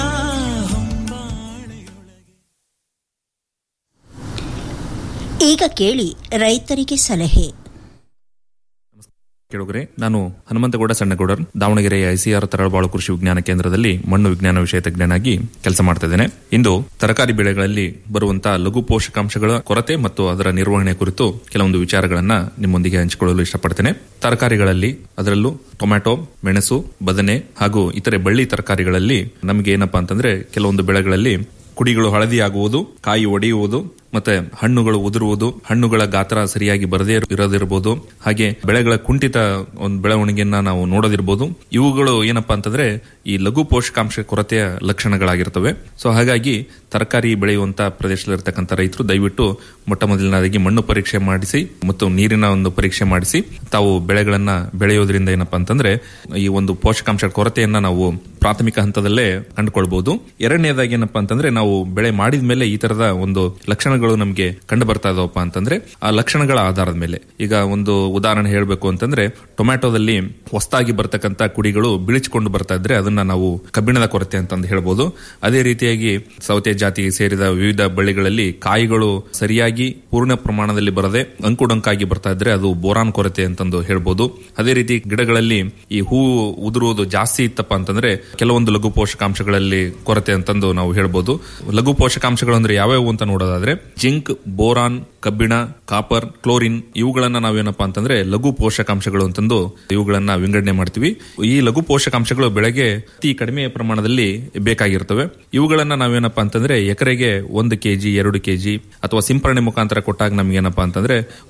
ಈಗ ಕೇಳಿ ರೈತರಿಗೆ ಸಲಹೆ ಕೇಳುಗರೆ ನಾನು ಹನುಮಂತಗೌಡ ಸಣ್ಣಗೌಡರ್ ದಾವಣಗೆರೆಯ ಐಸಿಆರ್ ತರಳಬಾಳು ಕೃಷಿ ವಿಜ್ಞಾನ ಕೇಂದ್ರದಲ್ಲಿ ಮಣ್ಣು ವಿಜ್ಞಾನ ವಿಷಯ ತಜ್ಞನಾಗಿ ಕೆಲಸ ಮಾಡ್ತಾ ಇದ್ದೇನೆ ಇಂದು ತರಕಾರಿ ಬೆಳೆಗಳಲ್ಲಿ ಬರುವಂತಹ ಲಘು ಪೋಷಕಾಂಶಗಳ ಕೊರತೆ ಮತ್ತು ಅದರ ನಿರ್ವಹಣೆ ಕುರಿತು ಕೆಲವೊಂದು ವಿಚಾರಗಳನ್ನ ನಿಮ್ಮೊಂದಿಗೆ ಹಂಚಿಕೊಳ್ಳಲು ಇಷ್ಟಪಡ್ತೇನೆ ತರಕಾರಿಗಳಲ್ಲಿ ಅದರಲ್ಲೂ ಟೊಮ್ಯಾಟೊ ಮೆಣಸು ಬದನೆ ಹಾಗೂ ಇತರೆ ಬಳ್ಳಿ ತರಕಾರಿಗಳಲ್ಲಿ ನಮಗೆ ಏನಪ್ಪಾ ಅಂತಂದ್ರೆ ಕೆಲವೊಂದು ಬೆಳೆಗಳಲ್ಲಿ ಕುಡಿಗಳು ಹಳದಿ ಆಗುವುದು ಕಾಯಿ ಒಡೆಯುವುದು ಮತ್ತೆ ಹಣ್ಣುಗಳು ಉದುರುವುದು ಹಣ್ಣುಗಳ ಗಾತ್ರ ಸರಿಯಾಗಿ ಬರದೇ ಇರೋದಿರಬಹುದು ಹಾಗೆ ಬೆಳೆಗಳ ಕುಂಠಿತ ಒಂದು ಬೆಳವಣಿಗೆಯನ್ನ ನಾವು ನೋಡೋದಿರ್ಬೋದು ಇವುಗಳು ಏನಪ್ಪಾ ಅಂತಂದ್ರೆ ಈ ಲಘು ಪೋಷಕಾಂಶ ಕೊರತೆಯ ಲಕ್ಷಣಗಳಾಗಿರ್ತವೆ ಸೊ ಹಾಗಾಗಿ ತರಕಾರಿ ಬೆಳೆಯುವಂತ ಪ್ರದೇಶದಲ್ಲಿರ್ತಕ್ಕಂಥ ರೈತರು ದಯವಿಟ್ಟು ಮೊಟ್ಟ ಮೊದಲನೇದಾಗಿ ಮಣ್ಣು ಪರೀಕ್ಷೆ ಮಾಡಿಸಿ ಮತ್ತು ನೀರಿನ ಒಂದು ಪರೀಕ್ಷೆ ಮಾಡಿಸಿ ತಾವು ಬೆಳೆಗಳನ್ನ ಬೆಳೆಯೋದ್ರಿಂದ ಏನಪ್ಪಾ ಅಂತಂದ್ರೆ ಈ ಒಂದು ಪೋಷಕಾಂಶ ಕೊರತೆಯನ್ನ ನಾವು ಪ್ರಾಥಮಿಕ ಹಂತದಲ್ಲೇ ಕಂಡುಕೊಳ್ಬಹುದು ಎರಡನೇದಾಗಿ ಏನಪ್ಪಾ ಅಂತಂದ್ರೆ ನಾವು ಬೆಳೆ ಮಾಡಿದ ಮೇಲೆ ಈ ತರದ ಒಂದು ಲಕ್ಷಣಗಳು ರೋಗಗಳು ನಮಗೆ ಕಂಡು ಬರ್ತಾ ಇದಾವಪ್ಪ ಅಂತಂದ್ರೆ ಆ ಲಕ್ಷಣಗಳ ಆಧಾರದ ಮೇಲೆ ಈಗ ಒಂದು ಉದಾಹರಣೆ ಹೇಳಬೇಕು ಅಂತಂದ್ರೆ ಟೊಮ್ಯಾಟೋದಲ್ಲಿ ಹೊಸದಾಗಿ ಬರ್ತಕ್ಕಂತ ಕುಡಿಗಳು ಬಿಳಿಚಿಕೊಂಡು ಬರ್ತಾ ಇದ್ರೆ ಅದನ್ನ ನಾವು ಕಬ್ಬಿಣದ ಕೊರತೆ ಅಂತಂದು ಹೇಳ್ಬೋದು ಅದೇ ರೀತಿಯಾಗಿ ಸೌತೆ ಜಾತಿಗೆ ಸೇರಿದ ವಿವಿಧ ಬಳ್ಳಿಗಳಲ್ಲಿ ಕಾಯಿಗಳು ಸರಿಯಾಗಿ ಪೂರ್ಣ ಪ್ರಮಾಣದಲ್ಲಿ ಬರದೆ ಅಂಕುಡೊಂಕಾಗಿ ಬರ್ತಾ ಇದ್ರೆ ಅದು ಬೋರಾನ್ ಕೊರತೆ ಅಂತಂದು ಹೇಳ್ಬೋದು ಅದೇ ರೀತಿ ಗಿಡಗಳಲ್ಲಿ ಈ ಹೂವು ಉದುರುವುದು ಜಾಸ್ತಿ ಇತ್ತಪ್ಪ ಅಂತಂದ್ರೆ ಕೆಲವೊಂದು ಲಘು ಪೋಷಕಾಂಶಗಳಲ್ಲಿ ಕೊರತೆ ಅಂತಂದು ನಾವು ಹೇಳ್ಬೋದು ಲಘು ಪೋಷಕಾಂಶಗಳು ಅಂದ್ರೆ ಯಾವ್ಯಾವು ಅಂತ ನೋಡೋದಾದ್ರೆ ಜಿಂಕ್ ಬೋರಾನ್ ಕಬ್ಬಿಣ ಕಾಪರ್ ಕ್ಲೋರಿನ್ ಇವುಗಳನ್ನ ನಾವೇನಪ್ಪಾ ಅಂತಂದ್ರೆ ಲಘು ಪೋಷಕಾಂಶಗಳು ಅಂತಂದು ಇವುಗಳನ್ನ ವಿಂಗಡಣೆ ಮಾಡ್ತೀವಿ ಈ ಲಘು ಪೋಷಕಾಂಶಗಳು ಬೆಳೆಗೆ ಅತಿ ಕಡಿಮೆ ಪ್ರಮಾಣದಲ್ಲಿ ಬೇಕಾಗಿರ್ತವೆ ಇವುಗಳನ್ನ ನಾವೇನಪ್ಪಾ ಅಂತಂದ್ರೆ ಎಕರೆಗೆ ಒಂದು ಕೆಜಿ ಎರಡು ಕೆಜಿ ಅಥವಾ ಸಿಂಪರಣೆ ಮುಖಾಂತರ ಕೊಟ್ಟಾಗ ನಮ್ಗೆ ಏನಪ್ಪಾ ಅಂತಂದ್ರೆ